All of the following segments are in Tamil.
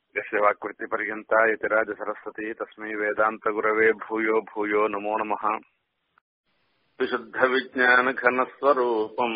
यस्य वाक्वृत्तिपर्यन्ता यतिराजसरस्वती तस्मै वेदान्तगुरवे भूयो भूयो नमो नमः विशुद्धविज्ञानघनस्वरूपम्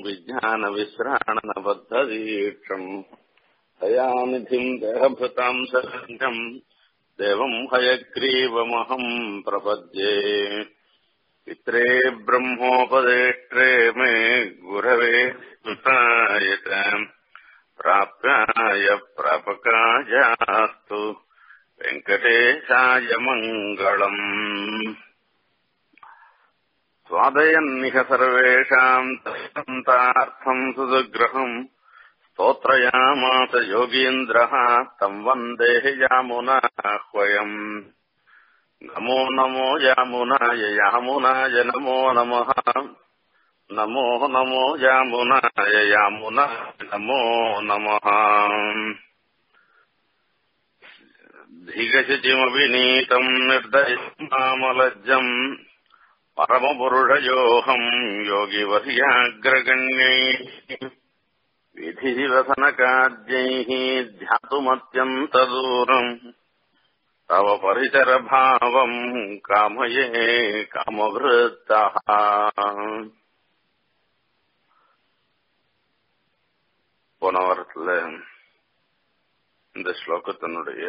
विज्ञानविश्राणनबद्धदीक्षम् दयानिधिम् देहभृताम् शरण्यम् देवम् हयग्रीवमहम् प्रपद्ये पित्रे ब्रह्मोपदेष्ट्रे मे गुरवे सुतायत प्राप्याय प्रापकायास्तु वेङ्कटेशाय मङ्गलम् स्वादयन्निह सर्वेषाम् तस्सन्तार्थम् सुदुग्रहम् स्तोत्रयामास योगीन्द्रः तम् वन्दे यामुनाह्वयम् नमो नमो यामुनाय यामुनाय नमो नमः नमो नमो यामुनाय यामुनाय नमो नमः धिगशचिमविनीतम् निर्दयम् मामलज्जम् परमपुरुषयोऽहम् योगिवर्याग्रगण्यैः विधिवसनकाद्यैः ध्यातुमत्यन्तदूरम् तव परिचरभावम् कामये कामभृத்தः போன வாரத்துல இந்த ஸ்லோகத்தினுடைய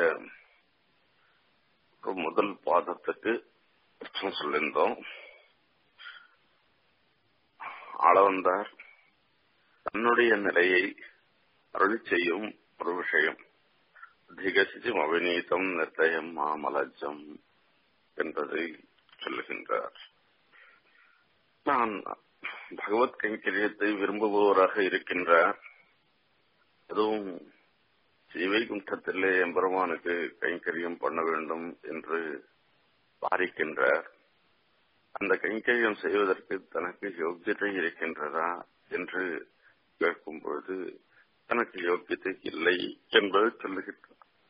ஒரு முதல் பாதத்துக்கு அர்த்தம் சொல்லியிருந்தோம் ஆளவந்தார் தன்னுடைய நிலையை அருள் செய்யும் ஒரு விஷயம் திகசிச்சும் அவிநீதம் நிர்ணயம் மாமலஜம் என்பதை சொல்லுகின்றார் நான் பகவத் கைங்கரியத்தை விரும்புபவராக இருக்கின்றார் அதுவும் ஸ்ரீவைகுண்டத்திலே எம்பெருமானுக்கு கைங்கரியம் பண்ண வேண்டும் என்று பாரிக்கின்றார் அந்த கைங்கரியம் செய்வதற்கு தனக்கு யோக்கியதை இருக்கின்றதா என்று கேட்கும் பொழுது தனக்கு யோக்கியதை இல்லை என்பது சொல்லுகின்றார்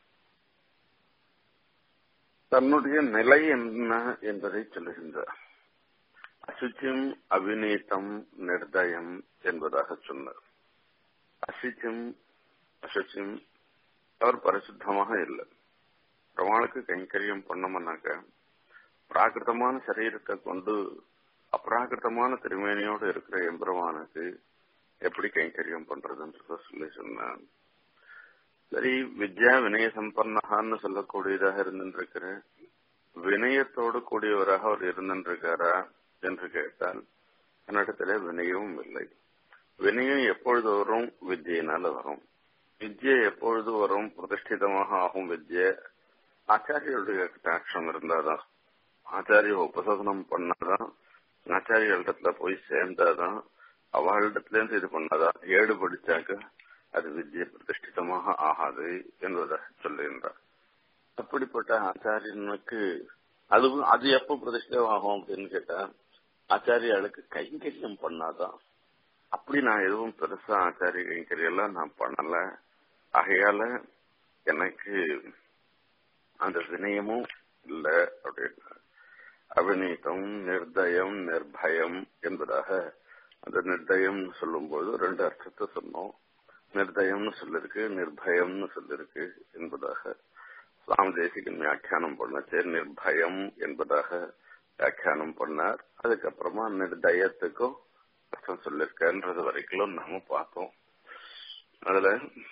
தன்னுடைய நிலை என்ன என்பதை சொல்லுகின்றார் அசுச்சிம் அவிநீதம் நிர்தயம் என்பதாக சொன்னார் அசுச்சிம் அசுச்சிம் அவர் பரிசுத்தமாக இல்லை பிரமாளுக்கு கைங்கரியம் பண்ணோம்னாக்க பிராகிருத்தமான சரீரத்தை கொண்டு அப்ராகிருத்தமான திருமேனியோடு இருக்கிற எம்பெருமானுக்கு எப்படி கைங்கரியம் பண்றதுன்றத சொல்லி சொன்னான் சரி வித்யா வினய சம்பன்னகான்னு சொல்லக்கூடியதாக இருந்திருக்கிற வினயத்தோடு கூடியவராக அவர் இருந்திருக்காரா என்று கேட்டால் என்னிடத்துல வினயமும் இல்லை வினயம் எப்பொழுது வரும் வித்தியினால வரும் வித்யை எப்பொழுது வரும் பிரதிஷ்டிதமாக ஆகும் வித்யை ஆச்சாரியுடைய கட்டாட்சம் இருந்தாதான் ஆச்சாரிய உபசகனம் பண்ணாதான் ஆச்சாரியர்கிட்ட போய் சேர்ந்தாதான் அவளிடத்துல இருந்து இது பண்ணாதான் ஏடு படிச்சாக்க அது வித்யை பிரதிஷ்டிதமாக ஆகாது என்பதாக சொல்லுகின்றார் அப்படிப்பட்ட ஆச்சாரியனுக்கு அதுவும் அது எப்போ பிரதிஷ்டமாகும் அப்படின்னு கேட்டா ஆச்சாரியாளுக்கு கைங்கரியம் பண்ணாதான் அப்படி நான் எதுவும் பெருசா ஆச்சாரிய கைங்கரியெல்லாம் நான் பண்ணல ஆகையால எனக்கு அந்த வினயமும் இல்ல அப்படின்னா அவிநீதம் நிர்தயம் நிர்பயம் என்பதாக அந்த நிர்தயம் சொல்லும்போது ரெண்டு அர்த்தத்தை சொன்னோம் நிர்தயம்னு சொல்லிருக்கு நிர்பயம்னு சொல்லிருக்கு என்பதாக சுவாமி தேசிகன் வியாக்கியானம் பண்ணச்சு நிர்பயம் என்பதாக வியாக்கியானம் பண்ணார் அதுக்கப்புறமா நிர்தயத்துக்கும் அர்த்தம் சொல்லிருக்கன்றது வரைக்கும் நாம பார்த்தோம் அதுல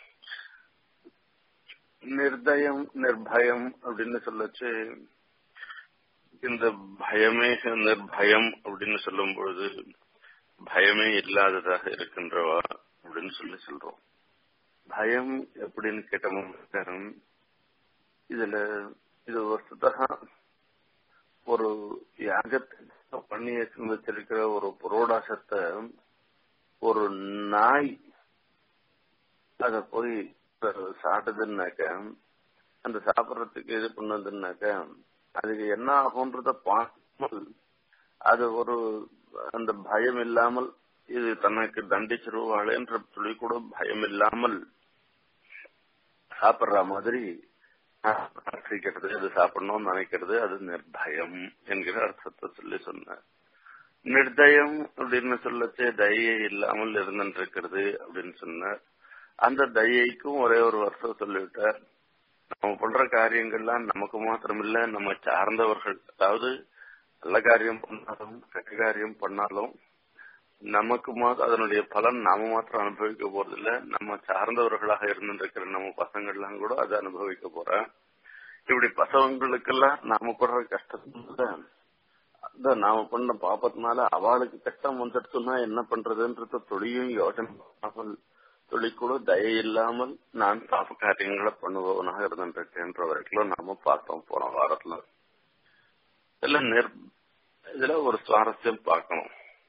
நிர்தயம் நிர்பயம் அப்படின்னு சொல்லச்சு இந்த பயமே நிர்பயம் அப்படின்னு சொல்லும் பொழுது பயமே இல்லாததாக இருக்கின்றவா அப்படின்னு சொல்லி சொல்றோம் பயம் எப்படின்னு கேட்டோம் இதுல இது வசதா ஒரு யாகத்தை பண்ணி வச்சிருக்கிற ஒரு புரோடாசத்தை ஒரு நாய் அத போய் சாப்பிட்டதுன்னாக்க அந்த சாப்பிட்றதுக்கு இது பண்ணதுன்னாக்க அதுக்கு என்ன ஆகுன்றத பார்க்காமல் அது ஒரு அந்த பயம் இல்லாமல் இது தனக்கு தண்டிச்சிருவாளேன்ற சொல்லி கூட பயம் இல்லாமல் சாப்பிடுற மாதிரி ஆசிக்கிறது அது சாப்பிடணும்னு நினைக்கிறது அது நிர்பயம் என்கிற அர்த்தத்தை சொல்லி சொன்ன நிர்தயம் அப்படின்னு சொல்லச்சே தயை இல்லாமல் இருந்துட்டு இருக்கிறது அப்படின்னு சொன்னார் அந்த தயைக்கும் ஒரே ஒரு வருஷம் சொல்லிவிட்டார் நம்ம பண்ற காரியங்கள்லாம் நமக்கு மாத்திரம் இல்ல நம்ம சார்ந்தவர்கள் அதாவது நல்ல காரியம் பண்ணாலும் கெட்ட காரியம் பண்ணாலும் நமக்கு மாத்திரம் அதனுடைய பலன் நாம மாத்திரம் அனுபவிக்க போறது இல்ல நம்ம சார்ந்தவர்களாக இருந்துருக்கிற நம்ம பசங்கள்லாம் கூட அதை அனுபவிக்க போறோம் இப்படி பசங்களுக்கெல்லாம் நாம படுற கஷ்டத்துல அதான் நாம பண்ண பாப்பத்தினால அவளுக்கு கஷ்டம் வந்துடுச்சுன்னா என்ன பண்றதுன்றத தொழியும் யோசனை பண்ணாமல் தொழி கூட தய இல்லாமல் நான் பாப்ப காரியங்களை பண்ணுபவனாக இருந்திருக்கேன்ற வரைக்கும் நாம பார்த்தோம் போன வாரத்துல இதுல நிர் இதுல ஒரு சுவாரஸ்யம் பார்க்கணும்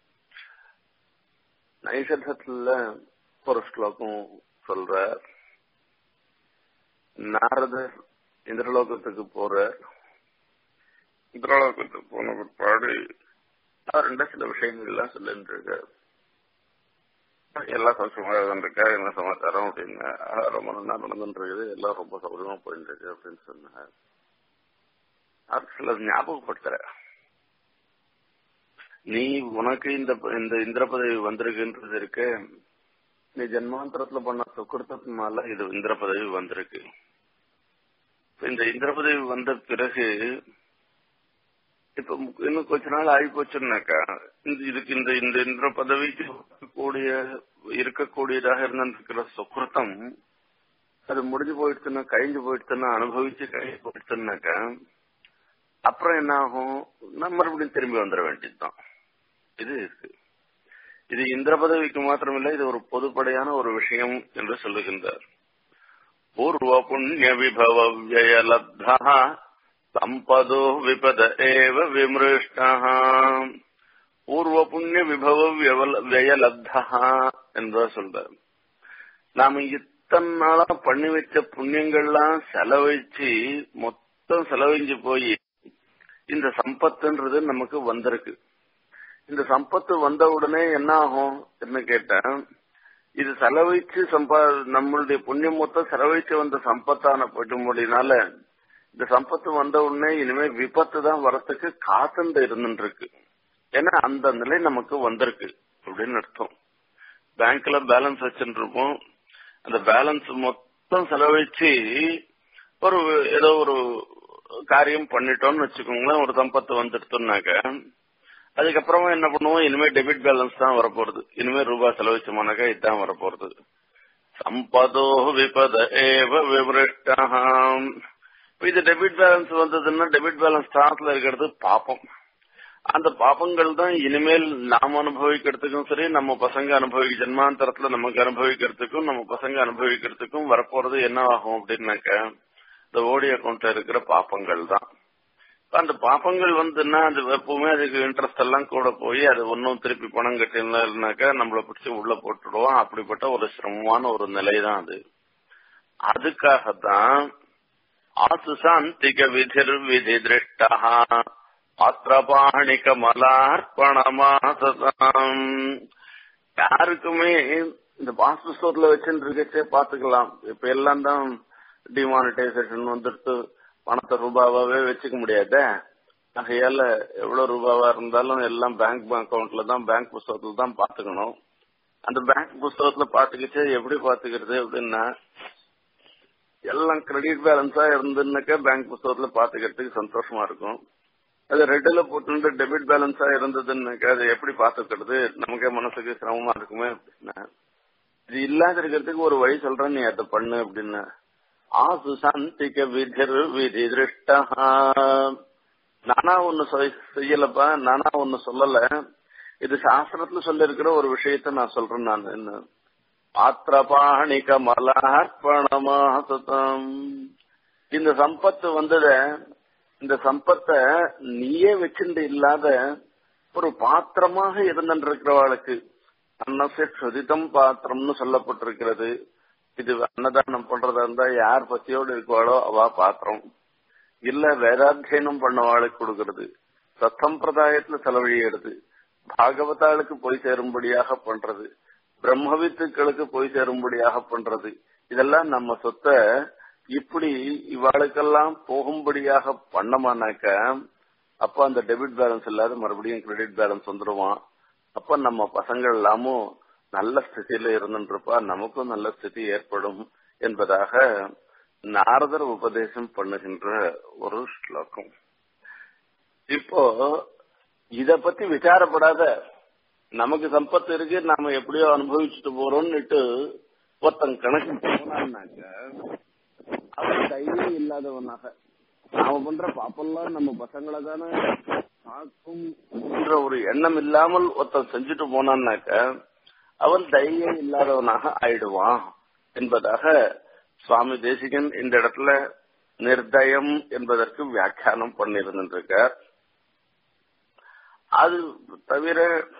நைசர்கத்துல ஒரு ஸ்லோகம் சொல்ற நாரதர் இந்திரலோகத்துக்கு போற இந்திரலோகத்துக்கு போன பிற்பாடு ரெண்ட சில விஷயங்கள் எல்லாம் சொல்லிட்டு இருக்காரு எல்லாம் சௌசமாக இருந்திருக்கா என்ன சமாச்சாரம் அப்படின்னு ரொம்ப நல்லா நடந்துட்டு இருக்குது எல்லாம் ரொம்ப சௌகரியமா போயிட்டு இருக்கு அப்படின்னு சொன்னார் அது சில ஞாபகப்படுத்துற நீ உனக்கு இந்த இந்த இந்திர பதவி வந்திருக்குன்றது இருக்கு நீ ஜென்மாந்திரத்துல பண்ண சுக்கிருத்தத்தினால இது இந்திர பதவி வந்திருக்கு இந்த இந்திர பதவி வந்த பிறகு இப்ப இன்னும் கொஞ்ச நாள் ஆகி போச்சுன்னாக்கா இதுக்கு இந்த இந்த இந்திர பதவிக்கு கூடிய இருக்கக்கூடியதாக இருந்திருக்கிற சுக்கிருத்தம் அது முடிஞ்சு போயிடுச்சுன்னா கழிஞ்சு போயிடுச்சுன்னா அனுபவிச்சு கழிஞ்சு போயிடுச்சுன்னாக்கா அப்புறம் என்ன ஆகும் நம்ம மறுபடியும் திரும்பி வந்துட வேண்டியதுதான் இது இருக்கு இது இந்திர பதவிக்கு மாத்திரமில்லை இது ஒரு பொதுப்படையான ஒரு விஷயம் என்று சொல்லுகின்றார் பூர்வ புண்ணிய விபவ வியலப்தா சம்பதோ விபத ஏவ விமிருஷ்டா பூர்வ புண்ணிய விபவ வியலப்தா என்று சொல்றார் நாம இத்தனை நாளா பண்ணி வச்ச புண்ணியங்கள்லாம் செலவழிச்சு மொத்தம் செலவழிஞ்சு போய் இந்த சம்பத்துன்றது நமக்கு வந்திருக்கு இந்த சம்பத்து வந்த உடனே என்ன ஆகும் என்ன கேட்டேன் இது செலவழிச்சு சம்பா நம்மளுடைய புண்ணியம் மொத்தம் செலவழிச்சு வந்த சம்பத்தான போயிட்டும்படினால இந்த சம்பத்து வந்த உடனே இனிமே விபத்து தான் வரத்துக்கு காத்துண்டு இருந்துட்டு இருக்கு ஏன்னா அந்த நிலை நமக்கு வந்திருக்கு அப்படின்னு அர்த்தம் பேங்க்ல பேலன்ஸ் வச்சுட்டு இருப்போம் அந்த பேலன்ஸ் மொத்தம் செலவழிச்சு ஒரு ஏதோ ஒரு காரியம் பண்ணிட்டோம்னு வச்சுக்கோங்களேன் ஒரு சம்பத்து வந்துடுத்தோம்னாக்க அதுக்கப்புறமா என்ன பண்ணுவோம் இனிமே டெபிட் பேலன்ஸ் தான் வரப்போறது இனிமே ரூபாய் செலவழிச்சோம்னாக்கா இதுதான் வரப்போறது சம்பதோ விபத ஏவ விவரிஷ்டம் இது டெபிட் பேலன்ஸ் வந்ததுன்னா டெபிட் பேலன்ஸ் ஸ்டாக்ல இருக்கிறது பாப்பம் அந்த பாப்பங்கள் தான் இனிமேல் நாம் அனுபவிக்கிறதுக்கும் சரி நம்ம பசங்க அனுபவிக்க ஜென்மாந்தரத்துல நமக்கு அனுபவிக்கிறதுக்கும் நம்ம பசங்க அனுபவிக்கிறதுக்கும் வரப்போறது என்ன ஆகும் அப்படின்னாக்க இந்த ஓடி அக்கௌண்ட்ல இருக்கிற பாப்பங்கள் தான் அந்த பாப்பங்கள் வந்துன்னா அது எப்பவுமே அதுக்கு இன்ட்ரெஸ்ட் எல்லாம் கூட போய் அது ஒன்னும் திருப்பி பணம் கட்டினாக்கா நம்மள பிடிச்சி உள்ள போட்டுடுவோம் அப்படிப்பட்ட ஒரு சிரமமான ஒரு நிலை தான் அது அதுக்காகத்தான் ஆசுசாந்திக விதிர் விதி திருஷ்டா பாத்திரபாணிக மலார்ப்பணமாசதாம் யாருக்குமே இந்த பாஸ்பு ஸ்டோர்ல வச்சுட்டு இருக்கச்சே பாத்துக்கலாம் இப்ப எல்லாம் தான் டிமானிட்டைசேஷன் வந்துட்டு பணத்தை ரூபாவாவே வச்சுக்க முடியாத ஆகையால எவ்வளவு ரூபாவா இருந்தாலும் எல்லாம் பேங்க் அக்கவுண்ட்ல தான் பேங்க் புஸ்தகத்துல தான் பாத்துக்கணும் அந்த பேங்க் புஸ்தகத்துல பாத்துக்கிச்சு எப்படி பாத்துக்கிறது அப்படின்னா எல்லாம் கிரெடிட் பேலன்ஸா இருந்துன்னாக்கா பேங்க் புஸ்தகத்துல பாத்துக்கிறதுக்கு சந்தோஷமா இருக்கும் அது ரெட்டுல போட்டு டெபிட் பேலன்ஸா இருந்ததுன்னாக்கா அது எப்படி பாத்துக்கிறது நமக்கே மனசுக்கு சிரமமா இருக்குமே அப்படின்னா இது இல்லாத இருக்கிறதுக்கு ஒரு வழி சொல்றேன் நீ அதை பண்ணு அப்படின்னு ஆசு சாந்திக விதிர் விதி திருஷ்டா நானா ஒன்னு செய்யலப்பா நானா ஒன்னு சொல்லல இது சாஸ்திரத்துல சொல்ல இருக்கிற ஒரு விஷயத்த நான் சொல்றேன் நான் என்ன பாத்திரபாணிக மலார்ப்பணமாசதம் இந்த சம்பத்து வந்தத இந்த சம்பத்தை நீயே வச்சுட்டு இல்லாத ஒரு பாத்திரமாக இருந்திருக்கிறவாளுக்கு அன்னசே சுதிதம் பாத்திரம்னு சொல்லப்பட்டிருக்கிறது இது அன்னதானம் பண்றதா இருந்தா யார் பத்தியோடு இருக்குவாளோ அவ பாத்திரம் இல்ல வேதாத்தியனம் பண்ணவாளுக்கு கொடுக்கறது சத்தம்பிரதாயத்துல செலவழியறது பாகவதாளுக்கு போய் சேரும்படியாக பண்றது பிரம்மவித்துக்களுக்கு போய் சேரும்படியாக பண்றது இதெல்லாம் நம்ம சொத்தை இப்படி இவாளுக்கெல்லாம் போகும்படியாக பண்ணமானாக்க அப்ப அந்த டெபிட் பேலன்ஸ் இல்லாத மறுபடியும் கிரெடிட் பேலன்ஸ் வந்துருவான் அப்ப நம்ம பசங்கள் எல்லாமும் நல்ல ஸ்திதியில இருந்துருப்பா நமக்கும் நல்ல ஸ்திதி ஏற்படும் என்பதாக நாரதர் உபதேசம் பண்ணுகின்ற ஒரு ஸ்லோகம் இப்போ இத பத்தி விசாரப்படாத நமக்கு சம்பத்து இருக்கு நாம எப்படியோ அனுபவிச்சுட்டு போறோம்னுட்டு ஒருத்தன் கணக்கு போனான்னாக்க அவன் தைரியம் இல்லாதவனாக நாம பண்ற பாப்பெல்லாம் நம்ம பசங்களை தானே தாக்கும் என்ற ஒரு எண்ணம் இல்லாமல் ஒருத்தன் செஞ்சுட்டு போனான்னாக்க அவன் தைரியம் இல்லாதவனாக ஆயிடுவான் என்பதாக சுவாமி தேசிகன் இந்த இடத்துல நிர்தயம் என்பதற்கு வியாக்கியானம் பண்ணியிருந்திருக்கார் அது தவிர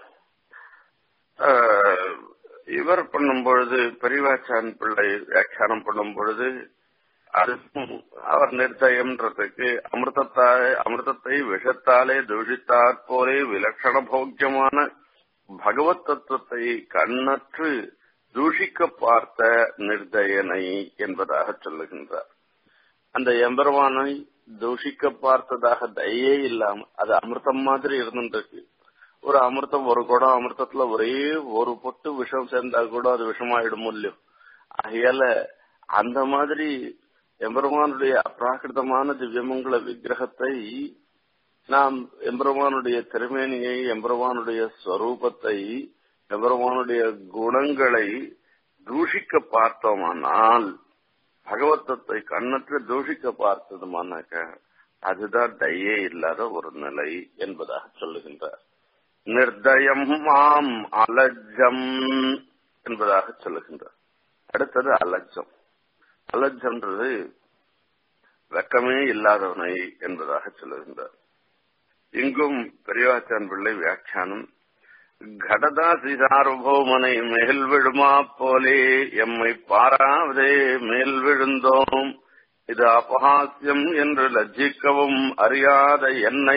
இவர் பண்ணும் பொழுது பெரியவாச்சான் பிள்ளை வியாக்கியானம் பண்ணும் பொழுது அதுக்கும் அவர் நிர்தயம்ன்றதுக்கு அமிர்தத்தாலே அமிர்தத்தை விஷத்தாலே தூஷித்தாற் போலே விலட்சண போக்கியமான பகவத் தத்துவத்தை கண்ணற்று தூஷிக்க பார்த்த நிர்தயனை என்பதாக சொல்லுகின்றார் அந்த எம்பெருமானை தூஷிக்க பார்த்ததாக தயே இல்லாம அது அமிர்தம் மாதிரி இருந்துருக்கு ஒரு அமிர்தம் ஒரு குடம் அமிர்தத்துல ஒரே ஒரு பொட்டு விஷம் சேர்ந்தா கூட அது விஷமாயிடும் இல்லையோ ஆகையால அந்த மாதிரி எம்பெருமானுடைய அப்ராகிருதமான திவ்யமங்கல விக்கிரகத்தை நாம் எம்பெருமானுடைய திருமேனியை எம்பெருமானுடைய ஸ்வரூபத்தை எம்பெருமானுடைய குணங்களை தூஷிக்க பார்த்தோமானால் பகவத்தத்தை கண்ணற்று தூஷிக்க பார்த்ததுமானாக்க அதுதான் தையே இல்லாத ஒரு நிலை என்பதாக சொல்லுகின்றார் நிர்தயம் மாம் அலஜம் என்பதாக சொல்லுகின்றார் அடுத்தது அலஜம் அலஜம்ன்றது வெக்கமே இல்லாதவனை என்பதாக சொல்லுகின்றார் இங்கும் பெரியவாச்சான் பிள்ளை வியாக்கியானம் கடதாசி சார்போமனை மேல் விழுமா போலே எம்மை பாராவதே மேல் விழுந்தோம் இது அபகாசியம் என்று லஜ்ஜிக்கவும் அறியாத என்னை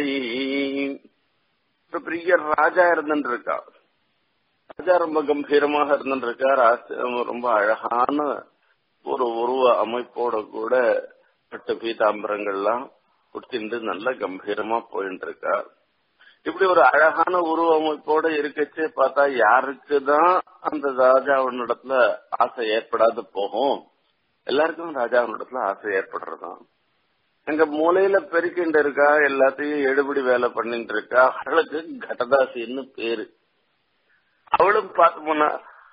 பெரிய ராஜா இருந்துருக்கா ராஜா ரொம்ப கம்பீரமாக இருந்துருக்கார் ரொம்ப அழகான ஒரு உருவ அமைப்போட கூட பட்டு பீதாம்பரங்கள்லாம் குடிச்சிட்டு நல்ல கம்பீரமா போயிட்டு இருக்கார் இப்படி ஒரு அழகான உருவ அமைப்போட இருக்கச்சே பார்த்தா யாருக்குதான் அந்த ராஜாவினிடத்துல ஆசை ஏற்படாது போகும் எல்லாருக்கும் ராஜாவினிடத்துல ஆசை ஏற்படுறதுதான் எங்க மூலையில பெருக்கிண்டு இருக்கா எல்லாத்தையும் எடுபடி வேலை பண்ணிட்டு இருக்கா அவளுக்கு கடதாசின்னு பேரு அவளும் பார்த்தோம்னா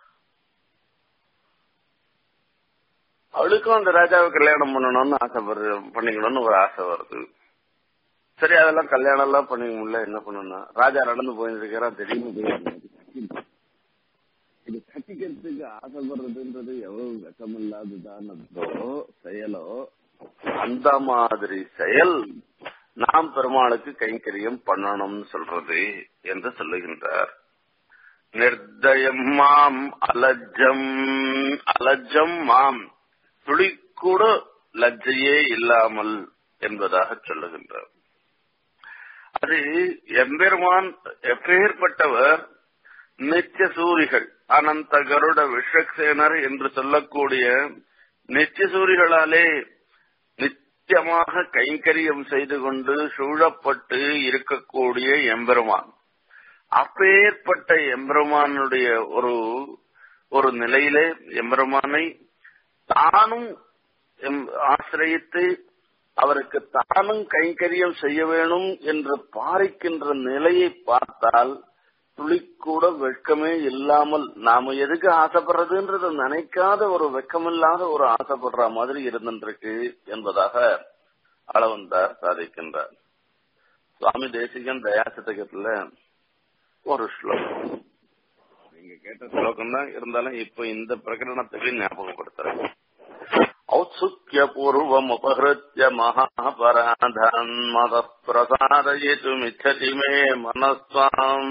அவளுக்கும் அந்த ராஜாவை கல்யாணம் பண்ணணும்னு ஆசை வருது பண்ணிக்கணும்னு ஒரு ஆசை வருது சரி அதெல்லாம் கல்யாணம் எல்லாம் பண்ணிக்க முடியல என்ன பண்ணணும்னா ராஜா நடந்து போயிட்டு இருக்கிறான் திடீர்னு இது கட்டிக்கிறதுக்கு ஆசைப்படுறதுன்றது எவ்வளவு வெக்கமில்லாததானதோ செயலோ அந்த மாதிரி செயல் நாம் பெருமாளுக்கு கைங்கரியம் பண்ணணும்னு சொல்றது என்று சொல்லுகின்றார் நிர்தயம் மாம் அலஜம் அலஜம் மாம் துளி கூட லஜ்ஜையே இல்லாமல் என்பதாக சொல்லுகின்றார் அது எம்பெருமான் எப்பேற்பட்டவர் நித்திய சூரிகள் அனந்த கருட விஸ்வக்சேனர் என்று சொல்லக்கூடிய நித்திய சூரிகளாலே நித்தியமாக கைங்கரியம் செய்து கொண்டு சூழப்பட்டு இருக்கக்கூடிய எம்பெருமான் அப்பேற்பட்ட எம்பெருமானுடைய ஒரு ஒரு நிலையிலே எம்பெருமானை தானும் ஆசிரியத்து அவருக்கு தானும் கைங்கரியம் செய்ய வேணும் என்று பாரிக்கின்ற நிலையை பார்த்தால் துளி கூட வெட்கமே இல்லாமல் நாம எதுக்கு ஆசைப்படுறதுன்றது நினைக்காத ஒரு வெக்கமில்லாத ஒரு ஆசைப்படுற மாதிரி இருந்துருக்கு என்பதாக அளவந்தார் சாதிக்கின்றார் சுவாமி தேசிகன் தயாசதகத்துல ஒரு ஸ்லோகம் நீங்க கேட்ட ஸ்லோகம் தான் இருந்தாலும் இப்ப இந்த பிரகடனத்துக்கு ஞாபகப்படுத்துறேன் औत्सुक्य पूर्वमुपहृत्य महापराधान् मदः प्रसादयितुमिच्छति मे मनस्त्वाम्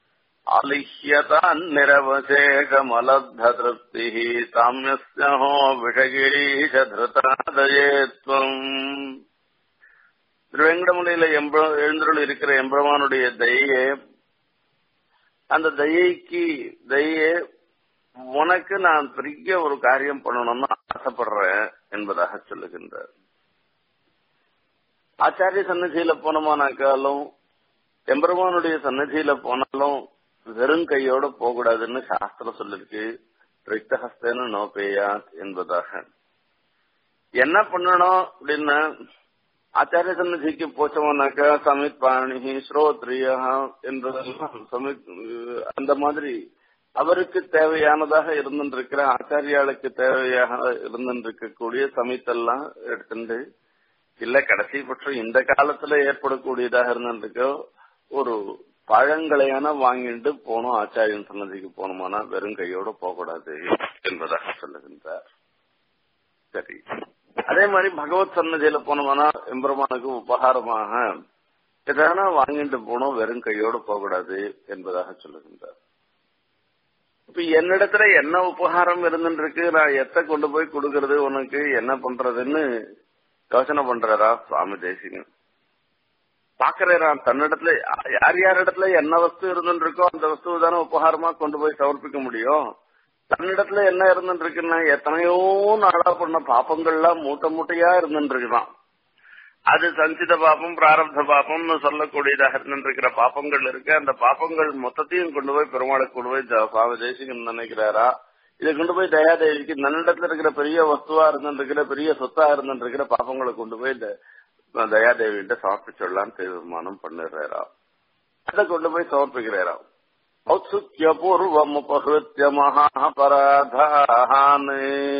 आलिह्यतान्निरवशेषमलब्धतृप्तिः साम्यस्य हो விஷகிரீஷதிருதாதயே त्वम् திருவேங்கடமலையில எம்ப எழுந்தருள் இருக்கிற எம்பெருமானுடைய தயையே அந்த தயைக்கு தயையே உனக்கு நான் பெரிய ஒரு காரியம் பண்ணணும்னு ஆசைப்படுறேன் என்பதாக சொல்லுகின்றார் ஆச்சாரிய சன்னதியில போனோமானாக்காலும் எம்பெருமானுடைய சன்னதியில போனாலும் வெறும் கையோட போகக்கூடாதுன்னு சாஸ்திரம் சொல்லிருக்கு ரிக்தஹஸ்தேன நோபேயாத் என்பதாக என்ன பண்ணணும் அப்படின்னா ஆச்சாரிய சன்னதிக்கு போச்சோம்னாக்கா சமித் பாணி ஸ்ரோத்ரியா என்பதெல்லாம் சமித் அந்த மாதிரி அவருக்கு தேவையானதாக இருந்துருக்கிற ஆச்சாரியாளுக்கு தேவையாக இருந்துருக்கக்கூடிய சமித்தெல்லாம் எடுத்துட்டு இல்ல கடைசி பட்சம் இந்த காலத்துல ஏற்படக்கூடியதாக இருந்திருக்கோ ஒரு பழங்களையான வாங்கிட்டு போனோம் ஆச்சாரியன் சன்னதிக்கு போனோமானா வெறும் கையோட போகக்கூடாது என்பதாக சொல்லுகின்றார் சரி அதே மாதிரி பகவத் சன்னதியில போனோம்னா எம்பெருமானுக்கு உபகாரமாக எதனா வாங்கிட்டு போனோம் வெறும் கையோட போகக்கூடாது என்பதாக சொல்லுகின்றார் இப்ப என்னிடத்துல என்ன உபகாரம் இருந்துருக்கு நான் எத்த கொண்டு போய் கொடுக்கறது உனக்கு என்ன பண்றதுன்னு யோசனை பண்றாரா சுவாமி தேசிகன் பாக்குறா தன்னிடத்துல யார் யார் இடத்துல என்ன வஸ்து இருந்துருக்கோ அந்த வஸ்துவை தானே உபகாரமா கொண்டு போய் சமர்ப்பிக்க முடியும் தன்னிடத்துல என்ன இருந்துருக்குன்னா எத்தனையோ நாளா பண்ண பாப்பங்கள்லாம் மூட்டை மூட்டையா இருந்துருக்குதான் அது சஞ்சித பாப்பம் பிராரப்த பாப்பம்னு சொல்லக்கூடியதாக இருந்துருக்கிற பாப்பங்கள் இருக்கு அந்த பாப்பங்கள் மொத்தத்தையும் கொண்டு போய் பெருமாளுக்கு கொண்டு போய் சுவாமி தேசிகன் நினைக்கிறாரா இதை கொண்டு போய் தயாதேவிக்கு நன்னிடத்துல இருக்கிற பெரிய வஸ்துவா இருந்துருக்கிற பெரிய சொத்தா இருந்துருக்கிற பாப்பங்களை கொண்டு போய் இந்த தயாதேவிகிட்ட சமர்ப்பிச்சிடலாம் தீர்மானம் பண்ணிடுறாரா அதை கொண்டு போய் சமர்ப்பிக்கிறாரா ஔத்சுக்கிய பூர்வம் உபகிருத்திய மகாபராதான்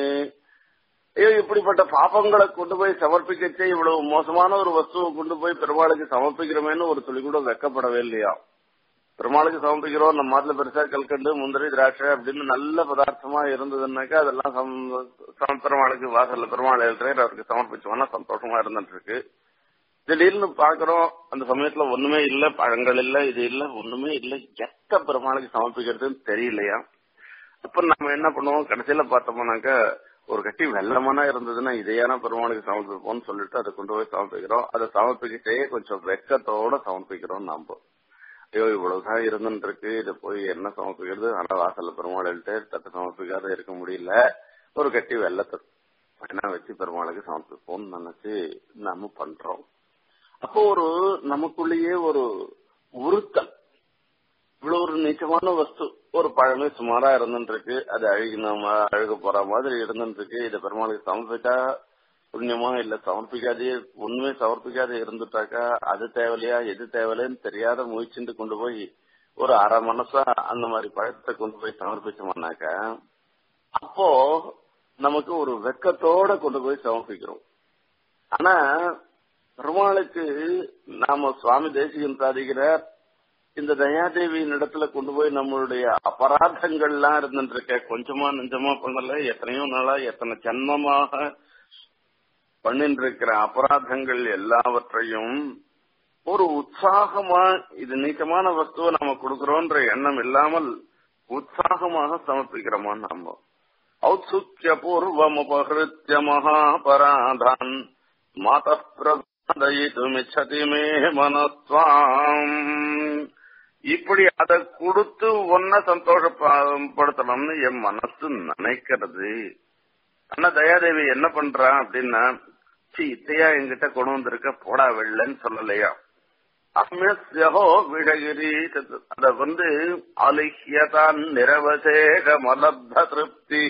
ஐயோ இப்படிப்பட்ட பாப்பங்களை கொண்டு போய் சமர்ப்பிக்கச்சே இவ்வளவு மோசமான ஒரு வஸ்துவை கொண்டு போய் பெருமாளுக்கு சமர்ப்பிக்கிறோமேன்னு ஒரு துளி கூட வெக்கப்படவே இல்லையா பெருமாளுக்கு சமர்ப்பிக்கிறோம் நம்ம மாட்டுல பெருசா கல்கண்டு முந்திரி திராட்சை அப்படின்னு நல்ல பதார்த்தமா இருந்ததுன்னாக்கா அதெல்லாம் பெருமாளுக்கு வாசல்ல பெருமாள் எழுதுறேன் அவருக்கு சமர்ப்பிச்சோம்னா சந்தோஷமா இருந்துட்டு இருக்கு திடீர்னு பாக்குறோம் அந்த சமயத்துல ஒண்ணுமே இல்ல பழங்கள் இல்ல இது இல்ல ஒண்ணுமே இல்ல எத்த பெருமாளுக்கு சமர்ப்பிக்கிறதுன்னு தெரியலையா அப்ப நம்ம என்ன பண்ணுவோம் கடைசியில பார்த்தோம்னாக்கா ஒரு கட்டி வெள்ளமானா இருந்ததுன்னா இதையான பெருமாளுக்கு சமர்ப்பிப்போம்னு சொல்லிட்டு அதை கொண்டு போய் சமர்ப்பிக்கிறோம் அதை சமர்ப்பிக்கிட்டே கொஞ்சம் வெக்கத்தோட சமர்ப்பிக்கிறோம் நாம ஐயோ இவ்வளவுதான் இருந்துட்டு இருக்கு இதை போய் என்ன சமர்ப்பிக்கிறது ஆனா வாசல்ல பெருமாள் தட்டு சமர்ப்பிக்காத இருக்க முடியல ஒரு கட்டி வெள்ளத்தை என்ன வச்சு பெருமாளுக்கு சமர்ப்பிப்போம்னு நினைச்சு நாம பண்றோம் அப்போ ஒரு நமக்குள்ளேயே ஒரு உறுத்தல் இவ்வளவு ஒரு நிச்சயமான வஸ்து ஒரு பழமே சுமாரா இருந்துருக்கு அது அழுகி நாம அழுக போற மாதிரி இருந்துருக்கு இதை பெருமாளுக்கு சமர்ப்பிச்சா புண்ணியமா இல்ல சமர்ப்பிக்காதே ஒண்ணுமே சமர்ப்பிக்காத இருந்துட்டாக்கா அது தேவையில்லையா எது தேவையில்லைன்னு தெரியாத முயற்சிட்டு கொண்டு போய் ஒரு அரை மனசா அந்த மாதிரி பழத்தை கொண்டு போய் சமர்ப்பிச்சோம்னாக்கா அப்போ நமக்கு ஒரு வெக்கத்தோட கொண்டு போய் சமர்ப்பிக்கிறோம் ஆனா பெருமாளுக்கு நாம சுவாமி தேசிகன் சாதிக்கிறார் இந்த தயாதேவியின் இடத்துல கொண்டு போய் நம்மளுடைய அபராதங்கள்லாம் இருந்துருக்க கொஞ்சமா நெஞ்சமா பண்ணல எத்தனையோ நாளா எத்தனை ஜன்மமாக பண்ணிட்டு இருக்கிற அபராதங்கள் எல்லாவற்றையும் ஒரு உற்சாகமா இது நீக்கமான வஸ்துவை நம்ம கொடுக்கிறோன்ற எண்ணம் இல்லாமல் உற்சாகமாக சமர்ப்பிக்கிறோமா நாம ஔத்சுக்கிய பூர்வம் உபகிருத்திய மகாபராதான் மாத பிரதாதயித்துமிச்சதி மே மனஸ்வாம் இப்படி அதை கொடுத்து ஒன்ன சந்தோஷப்படுத்தணும்னு என் மனசு நினைக்கிறது ஆனா தயாதேவி என்ன பண்றா அப்படின்னா சி இத்தையா என்கிட்ட கொண்டு வந்திருக்க போடா வெள்ளன்னு சொல்லலையா அம்யோ விஷகிரி அத வந்து அலிஹியதான் நிரவசேக மலப்த திருப்தி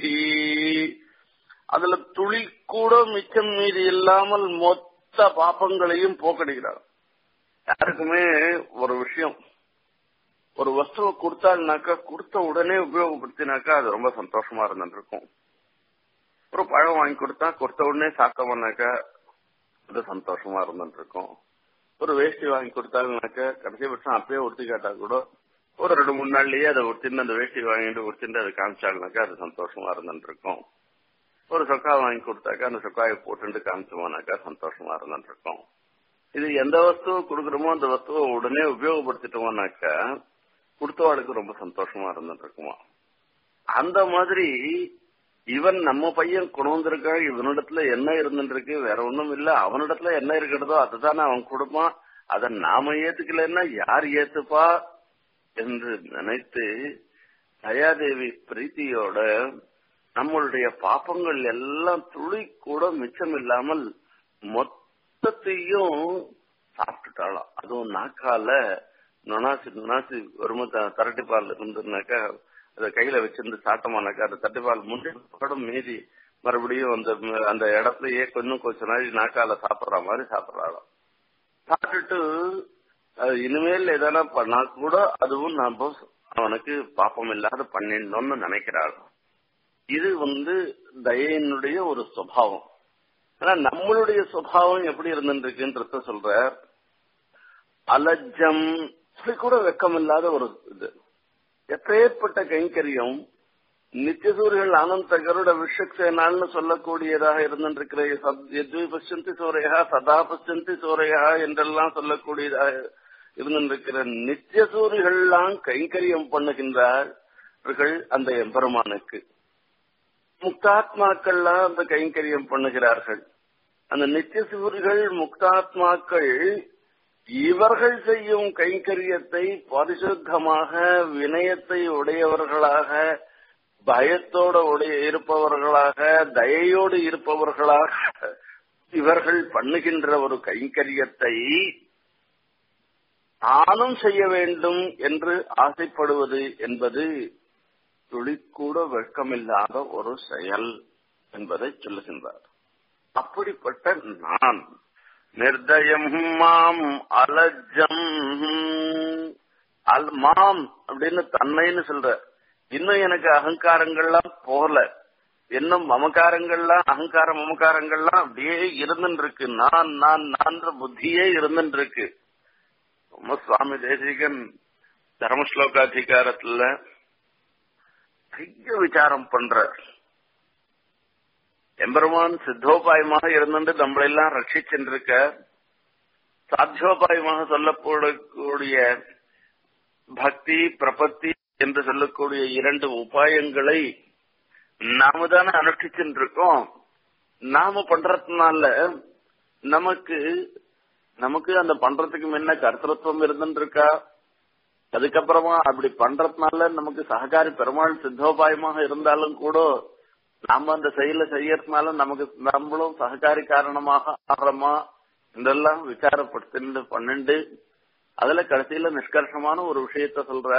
அதுல துளி கூட மிச்சம் மீதி இல்லாமல் மொத்த பாப்பங்களையும் போக்கடிக்கிறார் யாருக்குமே ஒரு விஷயம் ஒரு வஸ்துவை கொடுத்தாள்னாக்கா கொடுத்த உடனே உபயோகப்படுத்தினாக்கா அது ரொம்ப சந்தோஷமா இருந்துருக்கும் ஒரு பழம் வாங்கி கொடுத்தா கொடுத்த உடனே சாப்பிட்டோம்னாக்கா அது சந்தோஷமா இருந்துட்டு இருக்கும் ஒரு வேஷ்டி வாங்கி கொடுத்தாங்கனாக்கா கடைசி பட்சம் அப்பயே உடுத்தி காட்டா கூட ஒரு ரெண்டு மூணு நாள்லயே அதை உடுத்தின்னு அந்த வேஷ்டி வாங்கிட்டு உடுத்திட்டு அதை காமிச்சாங்கனாக்கா அது சந்தோஷமா இருந்துட்டு இருக்கும் ஒரு சொக்கா வாங்கி கொடுத்தாக்கா அந்த சொக்காயை போட்டுட்டு காமிச்சோம்னாக்கா சந்தோஷமா இருந்துட்டு இருக்கும் இது எந்த வஸ்துவை கொடுக்குறோமோ அந்த வஸ்துவை உடனே உபயோகப்படுத்திட்டோம்னாக்கா கொடுத்தவாளுக்கு ரொம்ப சந்தோஷமா இருந்துட்டு இருக்குமா அந்த மாதிரி இவன் நம்ம பையன் கொண்டு வந்திருக்கான் இவனிடத்துல என்ன இருந்துருக்கு வேற ஒண்ணும் இல்ல அவனிடத்துல என்ன இருக்கிறதோ அதுதானே அவன் கொடுப்பான் அதை நாம ஏத்துக்கலன்னா யார் ஏத்துப்பா என்று நினைத்து தயாதேவி பிரீத்தியோட நம்மளுடைய பாப்பங்கள் எல்லாம் துளி கூட மிச்சம் இல்லாமல் மொத்தத்தையும் சாப்பிட்டுட்டாளாம் அதுவும் நாக்கால நொனாசி நொனாசி வரும தரட்டி பால் இருந்துனாக்கா அதை கையில வச்சிருந்து சாட்டமானாக்கா அந்த தட்டுப்பால் முன்னோட மீதி மறுபடியும் அந்த அந்த இடத்துலயே கொஞ்சம் கொஞ்ச நாள் நாக்கால சாப்பிடுற மாதிரி சாப்பிடுறாளாம் சாப்பிட்டுட்டு இனிமேல் எதனா பண்ணா கூட அதுவும் நாம அவனுக்கு பாப்பம் இல்லாத பண்ணிடணும்னு நினைக்கிறாள் இது வந்து தயையினுடைய ஒரு சுவாவம் ஆனா நம்மளுடைய சுவாவம் எப்படி இருந்துருக்குன்றத சொல்ற அலஜம் இது கூட வெக்கம் இல்லாத ஒரு இது எப்பேற்பட்ட கைங்கரியம் நித்தியசூரியர்கள் ஆனந்த கருட விஷக்சேனான்னு சொல்லக்கூடியதாக இருந்திருக்கிற எது பசந்தி சோரையா சதா பசந்தி சோரையா என்றெல்லாம் சொல்லக்கூடியதாக இருந்திருக்கிற நித்தியசூரிகள்லாம் கைங்கரியம் பண்ணுகின்றார்கள் அந்த எம்பெருமானுக்கு முக்தாத்மாக்கள்லாம் அந்த கைங்கரியம் பண்ணுகிறார்கள் அந்த நித்தியசூரிகள் முக்தாத்மாக்கள் இவர்கள் செய்யும் கைங்கரியத்தை பரிசுத்தமாக வினயத்தை உடையவர்களாக பயத்தோட உடைய இருப்பவர்களாக தயையோடு இருப்பவர்களாக இவர்கள் பண்ணுகின்ற ஒரு கைங்கரியத்தை நானும் செய்ய வேண்டும் என்று ஆசைப்படுவது என்பது துளிக்கூட வெட்கமில்லாத ஒரு செயல் என்பதை சொல்லுகின்றார் அப்படிப்பட்ட நான் நிர்தயம் மாம் அலஜம் அல் மாம் அப்படின்னு தன்னைன்னு சொல்ற இன்னும் எனக்கு அகங்காரங்கள்லாம் போகல இன்னும் மமகாரங்கள்லாம் அகங்கார மமகாரங்கள்லாம் அப்படியே இருந்துட்டு இருக்கு நான் நான் நான்ற புத்தியே இருந்துட்டு இருக்கு ரொம்ப சுவாமி தேசிகன் தர்மஸ்லோகாதிகாரத்துல பெரிய விசாரம் பண்ற எம்பெருமான் சித்தோபாயமாக இருந்துட்டு நம்மளெல்லாம் ரட்சிச்சென்றிருக்க சாத்தியோபாயமாக சொல்லப்படக்கூடிய பக்தி பிரபத்தி என்று சொல்லக்கூடிய இரண்டு உபாயங்களை நாம தானே அனுஷ்டிச்சுட்டு இருக்கோம் நாம பண்றதுனால நமக்கு நமக்கு அந்த பண்றதுக்கு முன்ன கர்த்தத்துவம் இருந்துட்டு இருக்கா அதுக்கப்புறமா அப்படி பண்றதுனால நமக்கு சககாரி பெருமாள் சித்தோபாயமாக இருந்தாலும் கூட நாம அந்த செயல செய்யறதுனால நமக்கு நம்மளும் சககாரி காரணமாக ஆடுறோமா இதெல்லாம் விசாரப்படுத்திட்டு பன்னெண்டு அதுல கடைசியில நிஷ்கர்ஷமான ஒரு விஷயத்த சொல்ற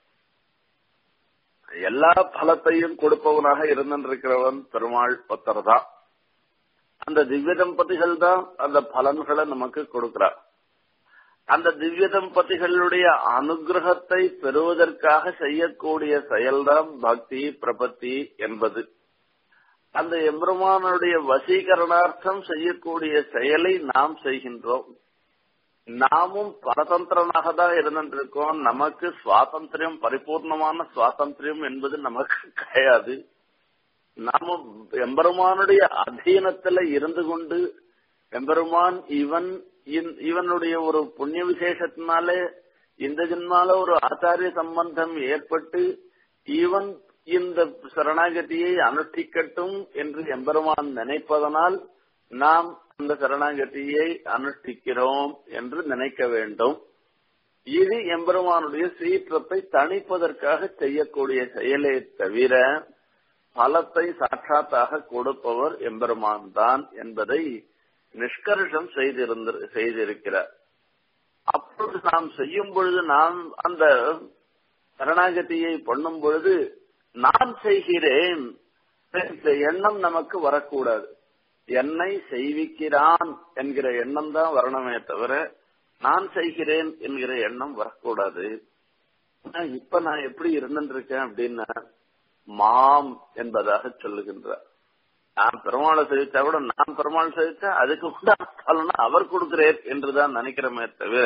எல்லா பலத்தையும் கொடுப்பவனாக இருந்திருக்கிறவன் பெருமாள் பத்தர் தான் அந்த திவ்ய தம்பதிகள் தான் அந்த பலன்களை நமக்கு கொடுக்கிறார் அந்த திவ்ய தம்பதிகளுடைய அனுகிரகத்தை பெறுவதற்காக செய்யக்கூடிய செயல்தான் பக்தி பிரபத்தி என்பது அந்த எம்பெருமானுடைய வசீகரணார்த்தம் செய்யக்கூடிய செயலை நாம் செய்கின்றோம் நாமும் பரதந்திரனாக தான் இருந்திருக்கோம் நமக்கு சுவாதந்திரம் பரிபூர்ணமான சுவாதந்திரம் என்பது நமக்கு கிடையாது நாம எம்பெருமானுடைய அதீனத்துல இருந்து கொண்டு எம்பெருமான் இவன் இவனுடைய ஒரு புண்ணிய விசேஷத்தினாலே இந்த ஜென்மால ஒரு ஆச்சாரிய சம்பந்தம் ஏற்பட்டு இவன் இந்த சரணாகதியை அனுஷ்டிக்கட்டும் என்று எம்பெருமான் நினைப்பதனால் நாம் அந்த சரணாகதியை அனுஷ்டிக்கிறோம் என்று நினைக்க வேண்டும் இது எம்பெருமானுடைய சீற்றத்தை தணிப்பதற்காக செய்யக்கூடிய செயலே தவிர பலத்தை சாட்சாத்தாக கொடுப்பவர் எம்பெருமான் தான் என்பதை நிஷ்கர்ஷம் செய்திருந்த செய்திருக்கிறார் அப்பொழுது நாம் செய்யும் பொழுது நாம் அந்த சரணாகதியை பண்ணும் பொழுது நான் செய்கிறேன் இந்த எண்ணம் நமக்கு வரக்கூடாது என்னை செய்விக்கிறான் என்கிற எண்ணம் தான் வரணுமே தவிர நான் செய்கிறேன் என்கிற எண்ணம் வரக்கூடாது இப்ப நான் எப்படி இருந்துருக்கேன் அப்படின்னா மாம் என்பதாக சொல்லுகின்றார் நான் பெருமாளை சேவிச்சா கூட நான் பெருமாள் சேவிச்சா அதுக்கு கூட பலனா அவர் கொடுக்கிறேன் என்றுதான் நினைக்கிறோமே தவிர